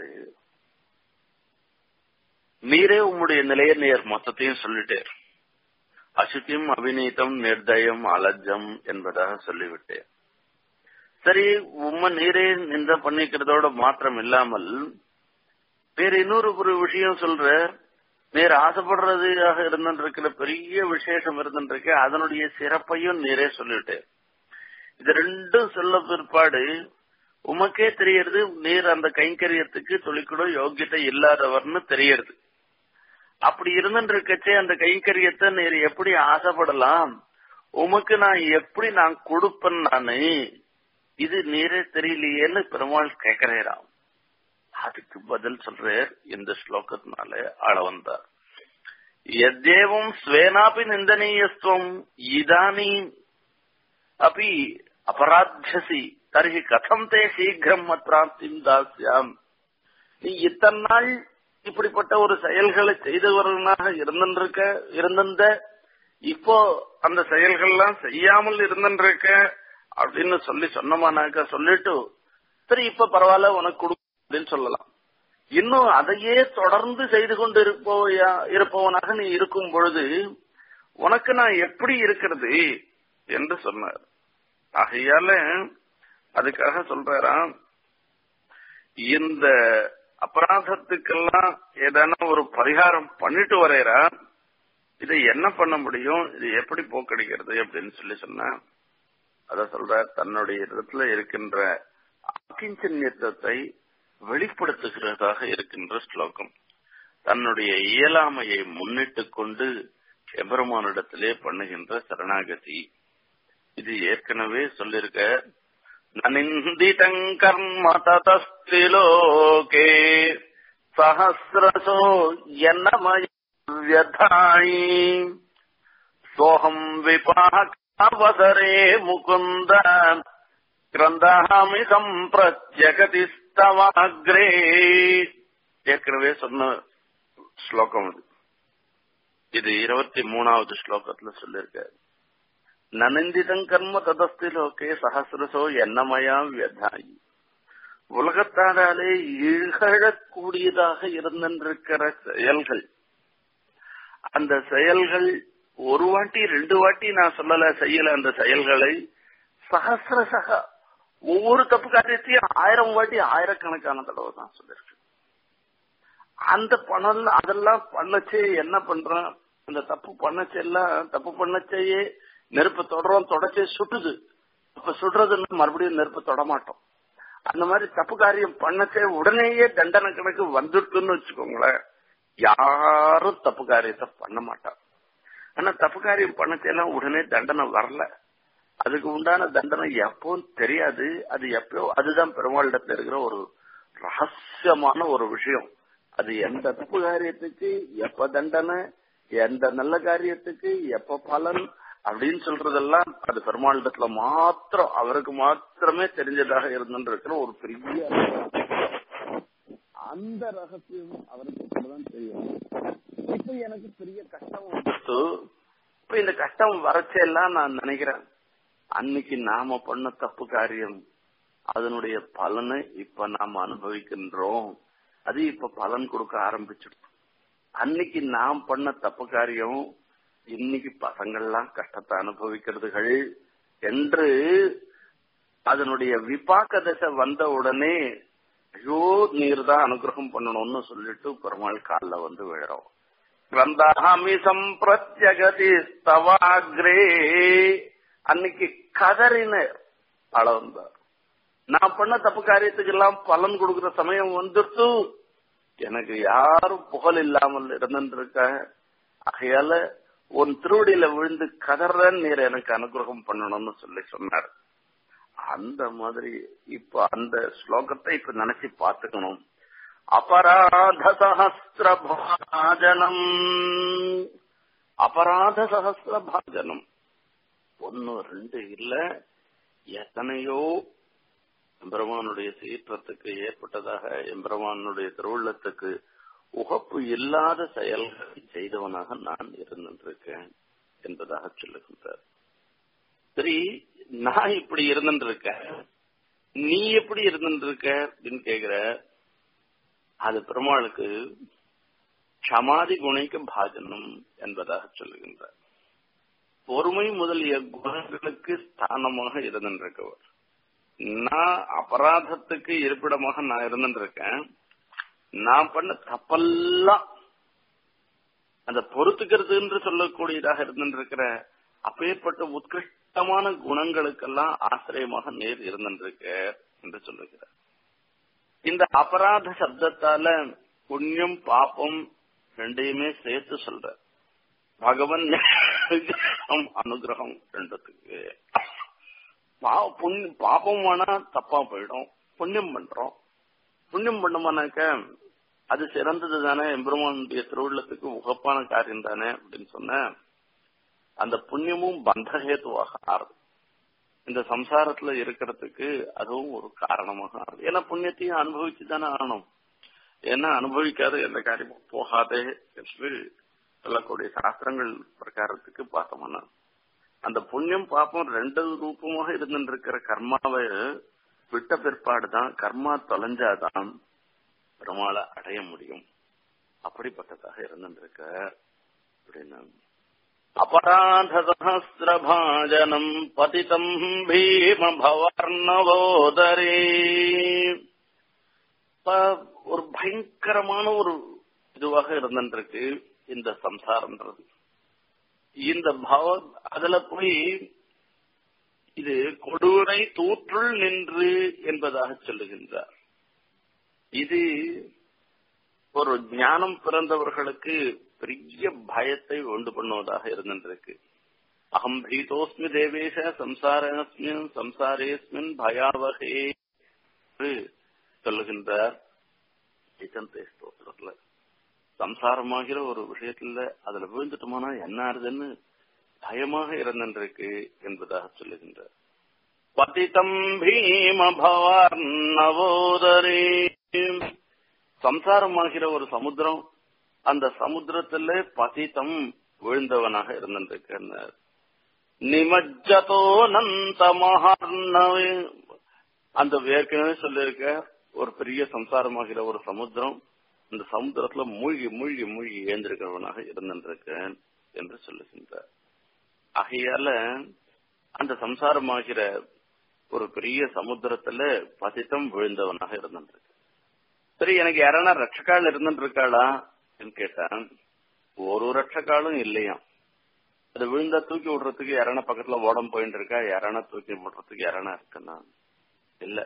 நீரே உம்முடைய நிலைய நேர் மொத்தத்தையும் சொல்லிட்டேர் அசுத்தியம் அபிநீதம் நிர்தயம் அலஜம் என்பதாக சொல்லிவிட்டேன் சரி உம்ம நீரே நிந்த பண்ணிக்கிறதோட மாற்றம் இல்லாமல் வேற இன்னொரு ஒரு விஷயம் சொல்ற நீர் ஆசைப்படுறதாக இருந்துருக்கிற பெரிய விசேஷம் இருந்துருக்கு அதனுடைய சிறப்பையும் நீரே சொல்லிட்டு இது ரெண்டும் சொல்ல பிற்பாடு உமக்கே தெரியறது நீர் அந்த கைங்கரியத்துக்கு தொழிற்கூட யோக்கியத்தை இல்லாதவர்னு தெரியறது அப்படி இருந்துருக்கச்சே அந்த கைங்கரியத்தை நீர் எப்படி ஆசைப்படலாம் உமக்கு நான் எப்படி நான் கொடுப்பேன் நானு இது நீரே தெரியலையேன்னு பெருமாள் கேட்கிறேராம் அதுக்கு பதில் சொல்றார் இந்த ஸ்லோகத்தினால ஆள வந்தார் எத்தேவம் ஸ்வேனாபி நிந்தனீயஸ்துவம் இதானி அப்படி அபராத்தியசி தர்ஹி கதம் தே சீக்கிரம் மத்ராப்திம் தாஸ்யாம் நீ இத்தனை நாள் இப்படிப்பட்ட ஒரு செயல்களை செய்தவர்களாக இருந்திருக்க இருந்த இப்போ அந்த செயல்கள்லாம் செய்யாமல் இருந்திருக்க அப்படின்னு சொல்லி சொன்னமானாக்க சொல்லிட்டு சரி இப்ப பரவாயில்ல உனக்கு கொடு அப்படின்னு சொல்லலாம் இன்னும் அதையே தொடர்ந்து செய்து கொண்டு இருப்பவையா இருப்பவனாக நீ இருக்கும் பொழுது உனக்கு நான் எப்படி இருக்கிறது என்று சொன்னார் ஆகையால அதுக்காக சொல்றாராம் இந்த அபராதத்துக்கெல்லாம் ஏதான ஒரு பரிகாரம் பண்ணிட்டு வரையறா இதை என்ன பண்ண முடியும் இது எப்படி போக்கடிக்கிறது அப்படின்னு சொல்லி சொன்ன அத சொல்ற தன்னுடைய இடத்துல இருக்கின்ற ஆக்கிஞ்சன்யத்தை வெளிப்படுத்துகிறதாக இருக்கின்ற ஸ்லோகம் தன்னுடைய இயலாமையை முன்னிட்டு கொண்டு எபெருமானிடத்திலே பண்ணுகின்ற சரணாகதி இது ஏற்கனவே சொல்லிருக்க நனிந்திதங் கர்ம ததஸ்திலோகே சஹசிரசோ என்னமயதாயி சோகம் விபாகவசரே முகுந்த கிரந்தாமி சம்பிரத்யகதிஸ்தவாக்ரே ஏற்கனவே சொன்ன ஸ்லோகம் இது இது இருபத்தி மூணாவது ஸ்லோகத்துல சொல்லியிருக்காரு நனந்திதம் கர்ம ததஸ்தி லோகே சகசிரசோ என்னமயா வியதாயி உலகத்தாராலே இகழக்கூடியதாக இருந்திருக்கிற செயல்கள் அந்த செயல்கள் ஒரு வாட்டி ரெண்டு வாட்டி நான் சொல்லல செய்யல அந்த செயல்களை சகசிர சக ஒவ்வொரு தப்பு காரியத்தையும் ஆயிரம் வாட்டி ஆயிரக்கணக்கான தடவை தான் சொல்லிருக்கு அந்த பணம் அதெல்லாம் பண்ணச்சே என்ன பண்றான் அந்த தப்பு பண்ணச்சே எல்லாம் தப்பு பண்ணச்சேயே நெருப்பு தொடரும் தொடச்சே சுட்டுது அப்ப சுடுறதுன்னு மறுபடியும் நெருப்பு தொடமாட்டோம் அந்த மாதிரி தப்பு காரியம் பண்ணச்சே உடனேயே தண்டனை கணக்கு வந்துட்டுன்னு வச்சுக்கோங்களேன் யாரும் தப்பு காரியத்தை பண்ண மாட்டான் ஆனா தப்பு காரியம் பண்ணச்செல்லாம் உடனே தண்டனை வரல அதுக்கு உண்டான தண்டனை எப்பவும் தெரியாது அது எப்பயோ அதுதான் பெருமாளிடத்துல இருக்கிற ஒரு ரகசியமான ஒரு விஷயம் அது எந்த தப்பு காரியத்துக்கு எப்ப தண்டனை எந்த நல்ல காரியத்துக்கு எப்ப பலன் அப்படின்னு சொல்றதெல்லாம் அது பெருமாளிடத்துல மாத்திரம் அவருக்கு மாத்திரமே தெரிஞ்சதாக இருந்துருக்கிற ஒரு பெரிய அந்த ரகசியம் அவருக்கு தான் தெரியும் இப்ப எனக்கு பெரிய கஷ்டம் வந்துச்சு இப்ப இந்த கஷ்டம் வரச்செல்லாம் நான் நினைக்கிறேன் அன்னைக்கு நாம பண்ண தப்பு காரியம் அதனுடைய பலனை இப்ப நாம அனுபவிக்கின்றோம் அது இப்ப பலன் கொடுக்க ஆரம்பிச்சிடுச்சு அன்னைக்கு நாம் பண்ண தப்பு காரியம் இன்னைக்கு பசங்கள்லாம் கஷ்டத்தை அனுபவிக்கிறதுகள் என்று அதனுடைய விபாக்க தசை வந்த உடனே ஐயோ நீர் தான் அனுகிரகம் பண்ணணும்னு சொல்லிட்டு பெருமாள் காலில் வந்து விழுறோம் கிரந்தாமி சம்பிரத்யகதி ஸ்தவாகிரே அன்னைக்கு கதறினர் அளந்தார் நான் பண்ண தப்பு காரியத்துக்கு எல்லாம் பலன் கொடுக்கிற சமயம் வந்துட்டு எனக்கு யாரும் புகழ் இல்லாமல் இருந்துருக்க ஆகையால உன் திருவடியில விழுந்து கதறன் நீர் எனக்கு அனுகிரகம் பண்ணணும்னு சொல்லி சொன்னார் அந்த மாதிரி இப்ப அந்த ஸ்லோகத்தை இப்ப நினைச்சு பாத்துக்கணும் அபராத சஹசிர பாஜனம் அபராத சஹசிர பாஜனம் ஒன்னு ரெண்டு இல்ல எத்தனையோ எம்பெருமானுடைய சீற்றத்துக்கு ஏற்பட்டதாக எம்பெருமானுடைய திருவுள்ளத்துக்கு உகப்பு இல்லாத செயல்களை செய்தவனாக நான் இருந்திருக்கேன் என்பதாக சொல்லுகின்றார் சரி நான் இப்படி இருந்திருக்கேன் நீ எப்படி இருந்திருக்க அப்படின்னு கேக்குற அது பெருமாளுக்கு சமாதி குணைக்கு பாஜனம் என்பதாக சொல்லுகின்றார் பொறுமை முதலிய குணங்களுக்கு ஸ்தானமாக இருந்திருக்கவர் நான் அபராதத்துக்கு இருப்பிடமாக நான் இருந்திருக்கேன் நான் பண்ண தப்பெல்லாம் அந்த பொறுத்துக்கிறது என்று சொல்லக்கூடியதாக இருந்திருக்கிற அப்பேற்பட்ட உத்கிருஷ்டமான குணங்களுக்கெல்லாம் ஆசிரியமாக நேர் இருந்திருக்க என்று சொல்லுகிறார் இந்த அபராத சப்தத்தால புண்ணியம் பாப்பம் ரெண்டையுமே சேர்த்து சொல்ற பகவன் அனுகிரகம் ரெண்டுத்துக்கு பாப்பம் வேணா தப்பா போயிடும் புண்ணியம் பண்றோம் புண்ணியம் பண்ணோம்னாக்க அது சிறந்தது தானே எம்பெருமானுடைய திருவுள்ளத்துக்கு உகப்பான காரியம் தானே அப்படின்னு சொன்ன அந்த புண்ணியமும் பந்தஹேத்துவாக ஆறுது இந்த சம்சாரத்துல இருக்கிறதுக்கு அதுவும் ஒரு காரணமாக ஆறுது ஏன்னா புண்ணியத்தையும் அனுபவிச்சு தானே ஆகணும் ஏன்னா அனுபவிக்காத எந்த காரியமும் போகாதே என்று சொல்லக்கூடிய சாஸ்திரங்கள் பிரகாரத்துக்கு பார்த்தோம்னா அந்த புண்ணியம் பாப்பம் ரெண்டு ரூபமாக இருந்துருக்கிற கர்மாவை விட்ட பிற்பாடுதான் கர்மா தொலைஞ்சாதான் பெருமாளை அடைய முடியும் அப்படிப்பட்டதாக இருந்திருக்க அப்படின்னு அபராத சகசிரபாஜனம் பதிதம் பீம பவர்ணவோதரே ஒரு பயங்கரமான ஒரு இதுவாக இருந்திருக்கு இந்த சம்சாரம்ன்றது இந்த பவ அதுல போய் இது கொடூரை தூற்றுள் நின்று என்பதாக சொல்லுகின்றார் இது ஒரு ஞானம் பிறந்தவர்களுக்கு பெரிய பயத்தை உண்டு பண்ணுவதாக இருந்திருக்கு அகம் பீதோஸ்மி தேவேஷ சம்சாரஸ்மின் சம்சாரேஸ்மின் பயாவகே சொல்லுகின்றார் ஸ்தோத்திரத்துல சம்சாரமாகிற ஒரு விஷயத்துல அதுல விழுந்துட்டோம்னா என்ன ஆறுதுன்னு பயமாக இருந்திருக்கு என்பதாக சொல்லுகின்றார் பதிதம் பீம பவார் நவோதரே சம்சாரமாகிற ஒரு சமுத்திரம் அந்த சமுத்திரத்துல பதித்தம் விழுந்தவனாக இருந்திருக்கிறார் நிமஜ்ஜதோ நந்த மகார்ணவே அந்த ஏற்கனவே சொல்லியிருக்க ஒரு பெரிய சம்சாரமாகிற ஒரு சமுத்திரம் அந்த சமுத்திரத்துல மூழ்கி மூழ்கி மூழ்கி ஏந்திருக்கிறவனாக இருந்திருக்கேன் என்று சொல்லுகின்றார் ஆகையால அந்த சம்சாரமாகிற ஒரு பெரிய சமுத்திரத்துல பதித்தம் விழுந்தவனாக இருந்திருக்கு சரி எனக்கு யாரானா ரட்சக்கால் இருந்துருக்காளா கேட்டான் ஒரு ரட்சக்காலும் இல்லையாம் அது விழுந்தா தூக்கி விடுறதுக்கு யாரான பக்கத்துல ஓடம் போயிட்டு இருக்கா யாரானா தூக்கி விடுறதுக்கு யாரானா இருக்குன்னா இல்ல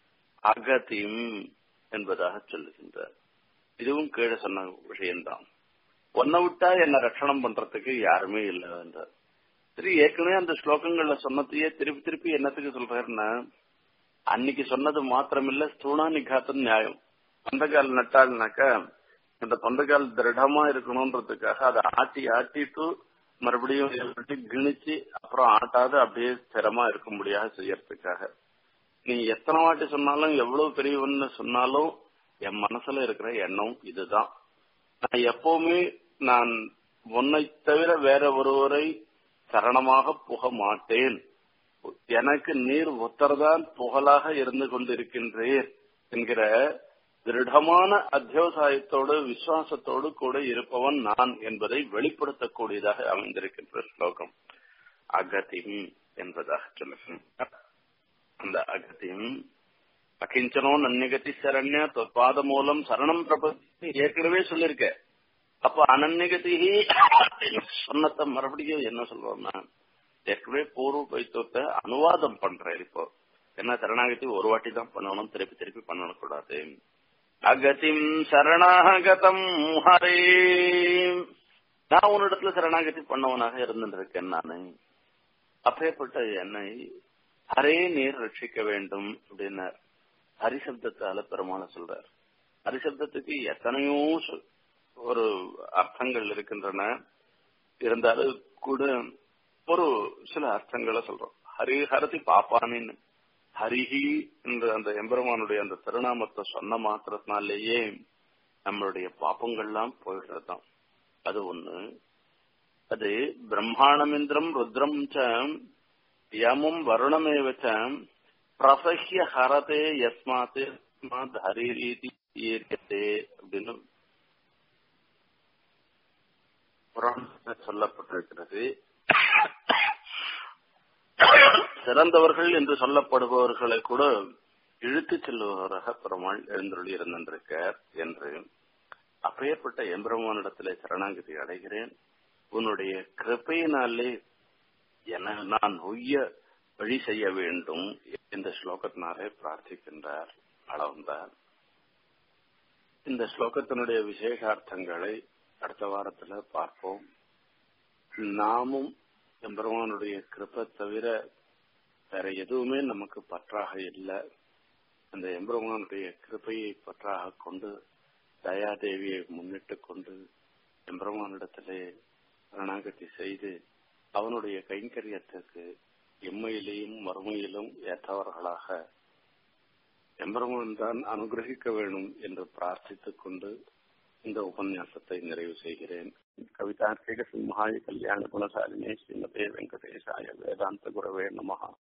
அகதிம் என்பதாக சொல்லுகின்றார் இதுவும் கீழே சொன்ன விஷயம்தான் ஒன்ன விட்டா என்ன ரட்சணம் பண்றதுக்கு யாருமே இல்லை என்றார் சரி ஏற்கனவே அந்த ஸ்லோகங்கள்ல சொன்னதையே திருப்பி திருப்பி என்னத்துக்கு சொல்றாருன்னா அன்னைக்கு சொன்னது மாத்திரமில்ல ஸ்தூணா நிகாத்தம் நியாயம் பந்தக்கால் நட்டாள்னாக்கா இந்த பந்தக்கால் திருடமா இருக்கணும்ன்றதுக்காக அதை ஆட்டி ஆட்டிட்டு மறுபடியும் கிணிச்சு அப்புறம் ஆட்டாத அப்படியே ஸ்திரமா இருக்க முடியாது செய்யறதுக்காக நீ எத்தனை வாட்டி சொன்னாலும் எவ்வளவு பெரியவன்னு சொன்னாலும் என் மனசுல இருக்கிற எண்ணம் இதுதான் நான் எப்பவுமே நான் உன்னை தவிர வேற ஒருவரை சரணமாக புக மாட்டேன் எனக்கு நீர் ஒத்தர்தான் புகழாக இருந்து கொண்டிருக்கின்றேன் என்கிற திருடமான அத்தியோசாயத்தோடு விசுவாசத்தோடு கூட இருப்பவன் நான் என்பதை வெளிப்படுத்தக்கூடியதாக அமைந்திருக்கின்ற ஸ்லோகம் அகதிம் என்பதாக சொல்லுகின்ற அந்த அகதிம் அகிஞ்சனோ நன்யகதி சரண்ய பாத மூலம் சரணம் பிரபத்தி ஏற்கனவே சொல்லிருக்க அப்ப அனன்யகதி சொன்னத மறுபடியும் என்ன சொல்றோம்னா ஏற்கனவே பூர்வ பைத்தத்தை அனுவாதம் பண்றேன் இப்போ என்ன சரணாகதி ஒரு வாட்டி தான் பண்ணணும் திருப்பி திருப்பி பண்ணணும் கூடாது அகதிம் சரணாகதம் ஹரே நான் உன்னிடத்துல சரணாகதி பண்ணவனாக இருந்திருக்கேன் நானு அப்பேற்பட்ட என்னை ஹரே நீர் ரட்சிக்க வேண்டும் அப்படின்னார் ஹரிசப்தத்தால பெருமான சொல்றார் ஹரிசப்தத்துக்கு எத்தனையோ ஒரு அர்த்தங்கள் இருக்கின்றன இருந்தாலும் கூட ஒரு சில அர்த்தங்களை சொல்றோம் ஹரி ஹரதி பாப்பானின்னு ஹரிஹி என்ற அந்த எம்பெருமானுடைய அந்த திருநாமத்தை சொன்ன மாத்திரத்தினாலேயே நம்மளுடைய பாப்பங்கள்லாம் போயிடுறதுதான் அது ஒண்ணு அது பிரம்மாணமிந்திரம் ருத்ரம் ச யமும் வருணமேவச்ச பிரசஹ்ய ஹரதே யஸ்மாத் யஸ்மாத் ஹரிரீதி ஈர்க்கத்தே அப்படின்னு புராணத்தில் சொல்லப்பட்டிருக்கிறது சிறந்தவர்கள் என்று சொல்லப்படுபவர்களை கூட இழுத்துச் செல்பவராக பெருமாள் எழுந்தருளி இருந்திருக்கார் என்று அப்பேற்பட்ட எம்பெருமானிடத்திலே சரணாகதி அடைகிறேன் உன்னுடைய கிருப்பையினாலே என நான் உய்ய வழி செய்ய வேண்டும் இந்த ஸ்லோகத்தினாலே பிரார்த்திக்கின்றார் அளவந்தார் இந்த ஸ்லோகத்தினுடைய விசேஷார்த்தங்களை அடுத்த வாரத்துல பார்ப்போம் நாமும் எம்பெருமானுடைய கிருப்பை தவிர வேற எதுவுமே நமக்கு பற்றாக இல்லை அந்த எம்பெருமானுடைய கிருபையை பற்றாக கொண்டு தயாதேவியை முன்னிட்டு கொண்டு எம்பெருமானிடத்திலே சரணாகதி செய்து அவனுடைய கைங்கரியத்திற்கு எம்மையிலேயும் மறுமையிலும் ஏற்றவர்களாக எம்பெருமான் தான் அனுகிரகிக்க வேணும் என்று பிரார்த்தித்துக் கொண்டு இந்த உபன்யாசத்தை நிறைவு செய்கிறேன் கவிதார்க்கிக சிம்ஹாய கல்யாண குணசாலினே ஸ்ரீமதே வெங்கடேசாய வேதாந்த குரவே நமகா